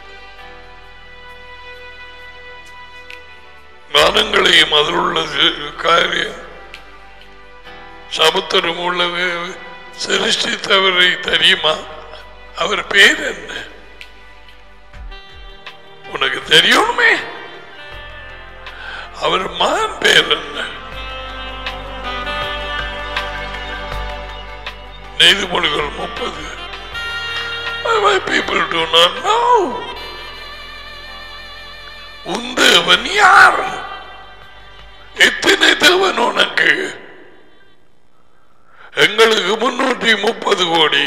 வானங்களையும் அதில் உள்ள காரியம் சமுத்திரம் உள்ள சிருஷ்டித்தவரை தெரியுமா அவர் பேர் என்ன உனக்கு தெரியுமே அவர் மகன் பேர் என்ன நீதிமொழிகள் முப்பது Why people do not know? உன் தேவன் யார் எத்தனை தேவன் உனக்கு எங்களுக்கு முன்னூற்றி முப்பது கோடி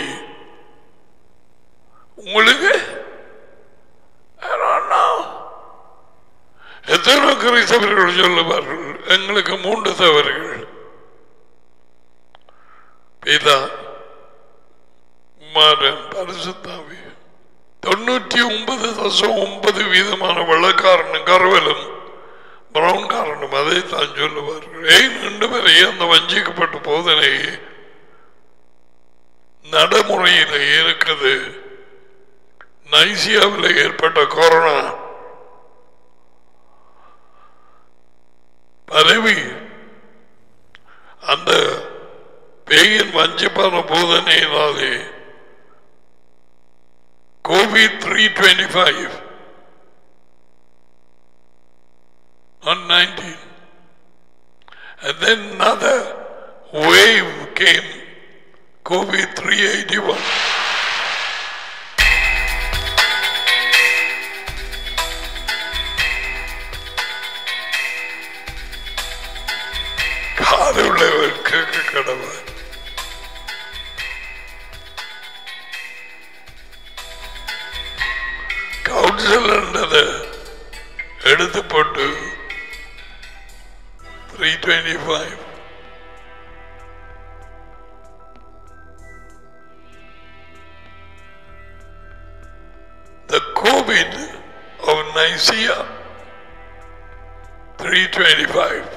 உங்களுக்கு I don't know. எத்தனை கிறிஸ்தவர்கள் சொல்லுவார்கள் எங்களுக்கு மூன்று தவறுகள் பிதா குமாரன் பரிசுத்தாவி தொண்ணூற்றி ஒன்பது தசம் ஒன்பது வீதமான வெள்ளக்காரனும் கருவலும் பிரவுன் காரனும் அதை தான் சொல்லுவார்கள் ஏன் ரெண்டு பேரை அந்த வஞ்சிக்கப்பட்ட போதனை நடைமுறையில் இருக்குது நைசியாவில் ஏற்பட்ட கொரோனா பரவி அந்த பேயின் வஞ்சிப்பான போதனையினாலே COVID three twenty five on 19. And then another wave came, COVID 381. காதுள்ளவர் கேட்க கடவுள் கவுன்சிலர்ன்றதை எடுத்து போட்டு three twenty five The COVID of Nicaea 325.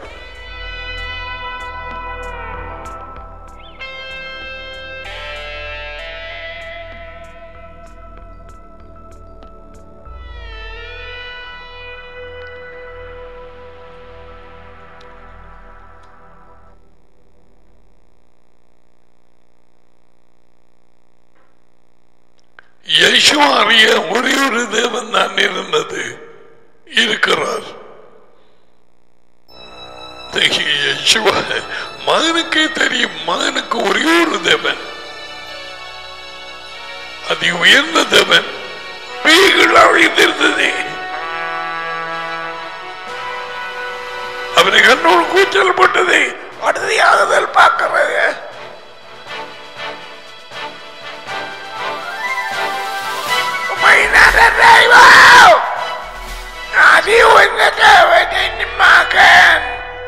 இயேசு அறிய ஒரே ஒரு தேவன் தான் இருந்தது இருக்கிறார் இயேசுவா, மகனுக்கே தெரியும் மகனுக்கு ஒரே ஒரு தேவன் அதி உயர்ந்த தேவன் பேய்கள் அழிந்திருந்தது அவனை கண்ணோடு கூச்சல் போட்டது அடுத்தையாகுதல் பார்க்கிறது அதி உயர்ந்த தேவனின் மகன்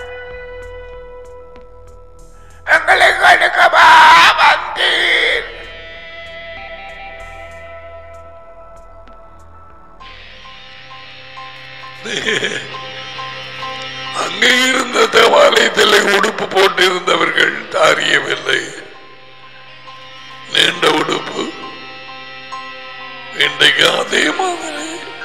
எங்களுக்கு அடுக்கவா வந்தீர் அங்கே இருந்த தேவாலயத்தில் உடுப்பு போட்டிருந்தவர்கள் தாரியவில்லை நீண்ட உடுப்பு இன்றைக்கு அதே மாதிரி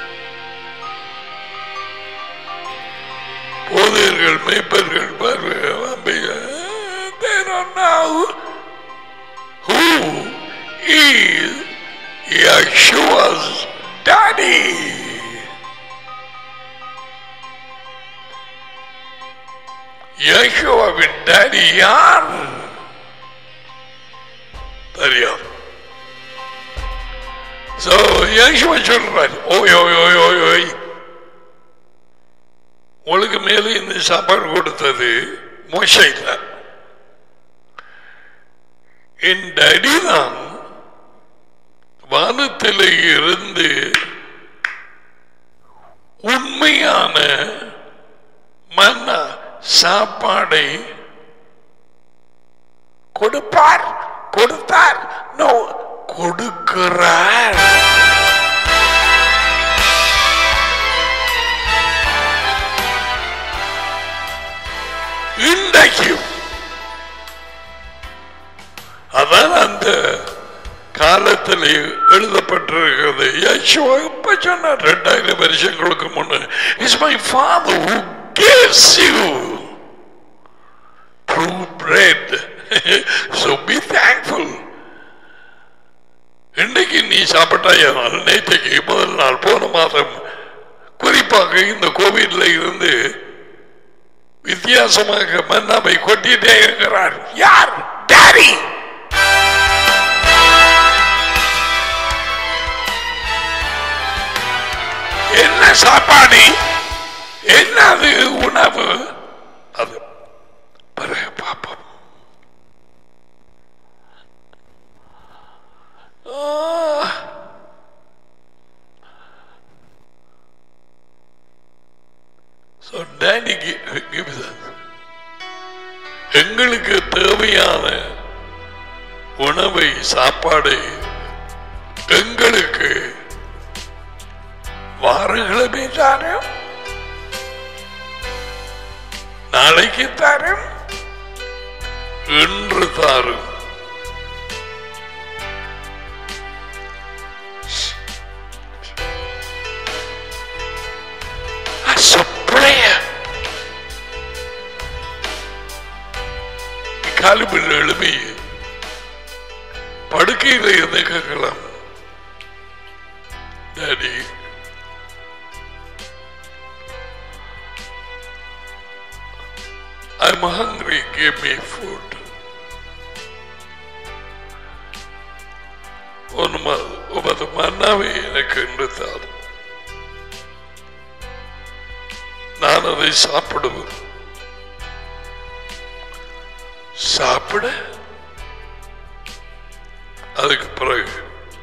போதையர்கள் மேய்ப்பர்கள் பார்வை They don't know who is Yeshua's daddy. யேசுவாவின் டாடி யார் தெரியாது So, யேசுவா சொல்றாரு ஓய் ஓய் ஓய் ஓய் ஓய் உங்களுக்கு மேலே இந்த சாப்பாடு கொடுத்தது மோசைல என் டாடி தான் வானத்திலே இருந்து உண்மையான மன்னா சாப்பாடை கொடுப்பார் கொடுத்தார் நோ கொடுக்கிறார் இன்றைக்கும் அதான் அந்த காலத்தில் எழுதப்பட்டிருக்கிறது யேசுவா இப்ப சொன்னார் ரெண்டாயிரம் வருஷங்களுக்கு முன்ன is my father who gives you true bread so be thankful இன்னைக்கு நீ சாப்பிட்டாயானால் நேற்றைக்கு முதல் நாள் போன மாதம் குறிப்பாக இந்த கோவிட்ல இருந்து வித்தியாசமாக மன்னாமை கொட்டிட்டே இருக்கிறார் யார் டாரி என்ன சாப்பாடு என்னது உணவு அது பிறகு பார்ப்போம் ஆ. So daddy gi- gives us. எங்களுக்கு தேவையான உணவை சாப்பாடை எங்களுக்கு வாரங்களமே தாரும் நாளைக்கு தாரும் இன்று தாரும் காலுமில் எழுப்பி படுக்கையில் இருந்து கேட்கலாம் daddy I'm hungry, give me food. ஒரு ம- உமது மன்னாவை எனக்கு எடுத்தார் நான் அதை சாப்பிடுவேன் சாப்பிட அதுக்கு பிறகு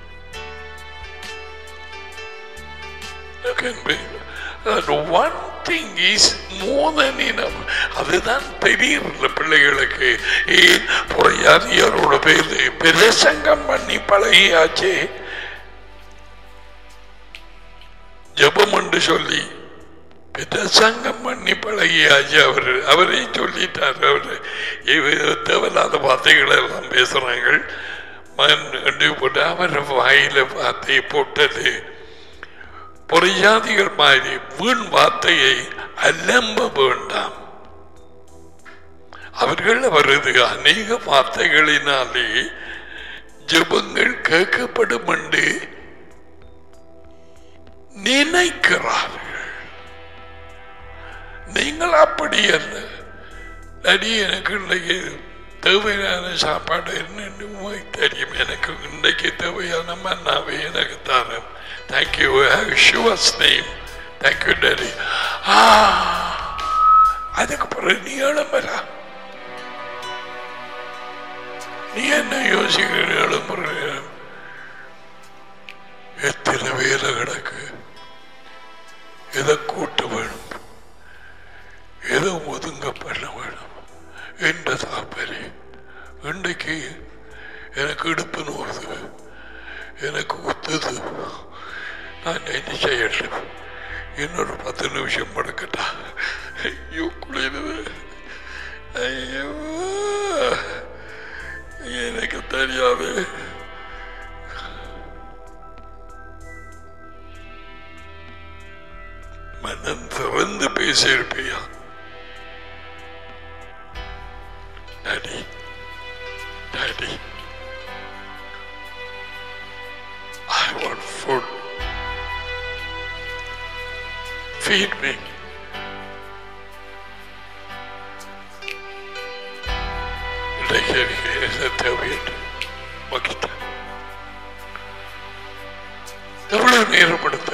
can be that one thing is more than enough அதுதான் தெரியல பிள்ளைகளுக்கு ஏன் புறையாதியாரோட பேரு பிரசங்கம் பண்ணி பழகியாச்சே ஜெபம் என்று சொல்லி பிரசங்கம் பண்ணி பழகியாச்சு அவரு அவரே சொல்லிட்டார் அவரு இவ தேவையில்லாத வார்த்தைகளை எல்லாம் பேசுறாங்க மன் என்று போட்டு அவர் வாயில வார்த்தையை போட்டது பொறியாதிகள் மாதிரி வீண் வார்த்தையை அலம்ப வேண்டாம் அவர்கள் அவரது அநேக வார்த்தைகளினாலே ஜெபங்கள் கேட்கப்படும் என்று நினைக்கிறார்கள் நீங்கள் அப்படி அல்ல அடி எனக்கு இன்னைக்கு தேவையான சாப்பாடு என்னன்னு உங்களுக்கு தெரியும் எனக்கு இன்னைக்கு தேவையான மன்னாவை எனக்கு தரேன் தேங்க்யூ ஷுவர்ஸ் நேம் தேங்க்யூ டேடி அதுக்கு பிறகு நீ எழும்புறா நீ என்ன யோசிக்கிற எழும்புற எத்தனை வேலை கிடக்கு எதை கூட்ட வேணும் எதை ஒதுங்க பண்ண வேணும் என்ற தாப்பரி இன்றைக்கு எனக்கு இடுப்பு நோறுது எனக்கு குத்துது நான் என்ன செய்யட்டும் இன்னொரு பத்து நிமிஷம் படுக்கட்டா ஐயோ குளிருது ஐயோ எனக்கு தெரியாது மனம் திறந்து பேசியிருப்பியா daddy daddy I want food. Feed me. இன்றைக்கு எனக்கு என்ன தேவையில்லை மகிழ்ச்சி எவ்வளவு நேரம் எடுத்த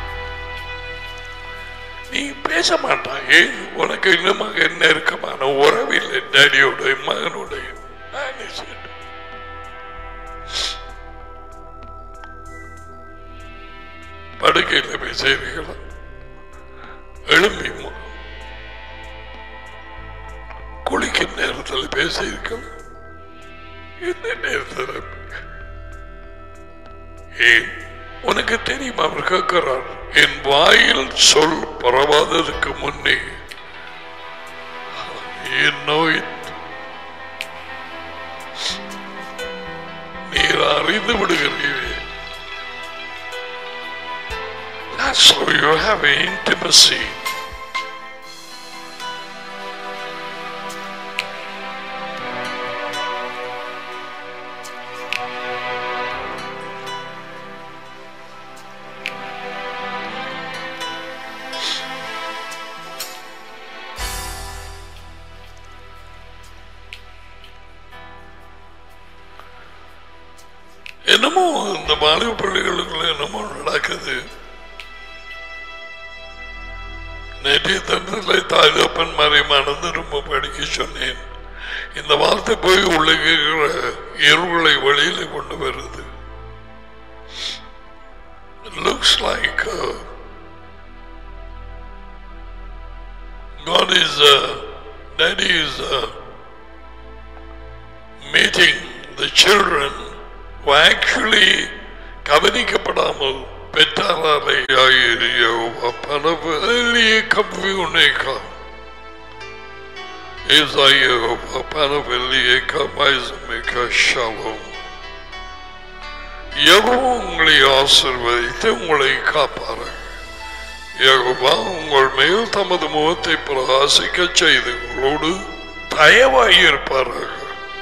நீ பேச மாட்டான் ஏன் உனக்கு இன்னுமாக நெருக்கமான உறவில்லை டேடியோட மகனோட படுக்கையில் பேசுகிறீர்களா எழும்பி மு- குளிக்கும் நேரத்தில் பேசியிருக்கலாம் எந்த நேரத்தில் ஏன் உனக்கு தெரியும் அவர் கேட்கிறார் என் வாயில் சொல் பரவாததுக்கு முன்னே என் நோய் நீர் அறிந்து விடுகிறீர்கள் That's how you have intimacy. என்னமோ இந்த மாணவ பள்ளிகளுக்குள்ள என்னமோ நடக்குது நேற்றைய தந்தத்தில் தாய்தப்பன் மாதிரி மணந்து ரொம்ப படிக்க சொன்னேன் இந்த வார்த்தை போய் உள்ளுகிற இருளை வெளியில கொண்டு வருது looks like God is uh, Daddy is uh, meeting the children who actually கவனிக்கப்படாமல் பெற்றாரை பணவெளியே கவ்வியுனேக்கா Isaia பணவெளியே கமாய்சமிக்க ஷாலும் யெகோவா உங்களை ஆசிர்வதித்து உங்களை காப்பார்கள் யெகோவா உங்கள் மேல் தமது முகத்தை பிரகாசிக்க செய்து உங்களோடு தயவாயிருப்பார்கள்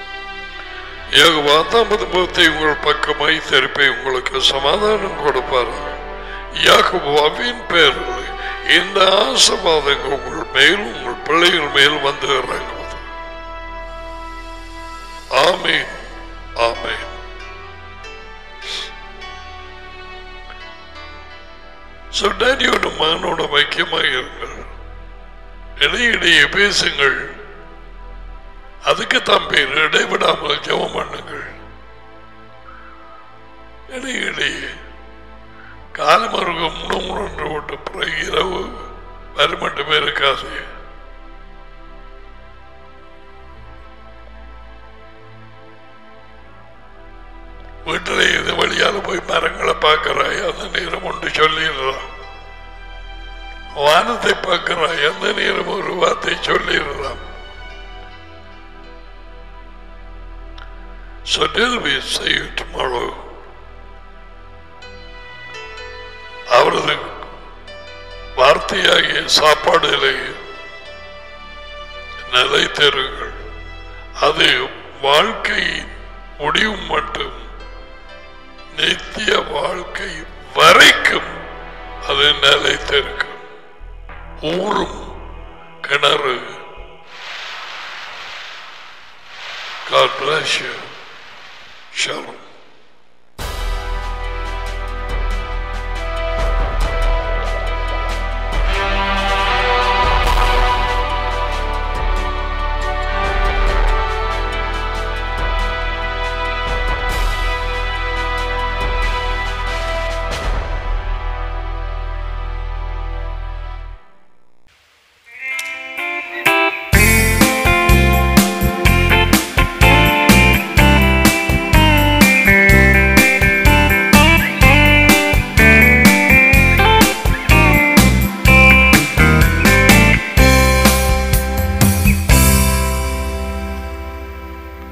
யெகோவா தமது முகத்தை உங்கள் பக்கமாய் திருப்பி உங்களுக்கு சமாதானம் கொடுப்பார் யாக்கோவாவின் பேரில் இந்த ஆசீர்வாதங்கள் உங்கள் மேல் உங்கள் பிள்ளைகள் மேல் வந்து இறங்குவது ஆமீன் ஆமீன் So, டேடியோட மகனோட ஐக்கியமாக இருங்கள் இடையிடையே பேசுங்கள் அதுக்கு தான் பேர் இடைவிடாமல் ஜெபம் பண்ணுங்கள் இடையிடையே காலமருக முன்னூறு விட்டு பிறகு இரவு வருமட்டுமே இருக்காது வீட்டில் இது வழியால போய் மரங்களை பார்க்கிறாய் அந்த நேரம் ஒன்று சொல்லிடலாம் வானத்தை பார்க்கிறாய் அந்த நேரம் ஒரு வார்த்தை சொல்லிடலாம் So till we see you tomorrow, அவரது வார்த்தையாகிய சாப்பாடிலே நிலைத்தருங்கள் அது வாழ்க்கை முடியும் மட்டும் நித்திய வாழ்க்கை வரைக்கும் அது நிலைத்திருக்கும் ஊரும் கிணறு God bless you. Shalom.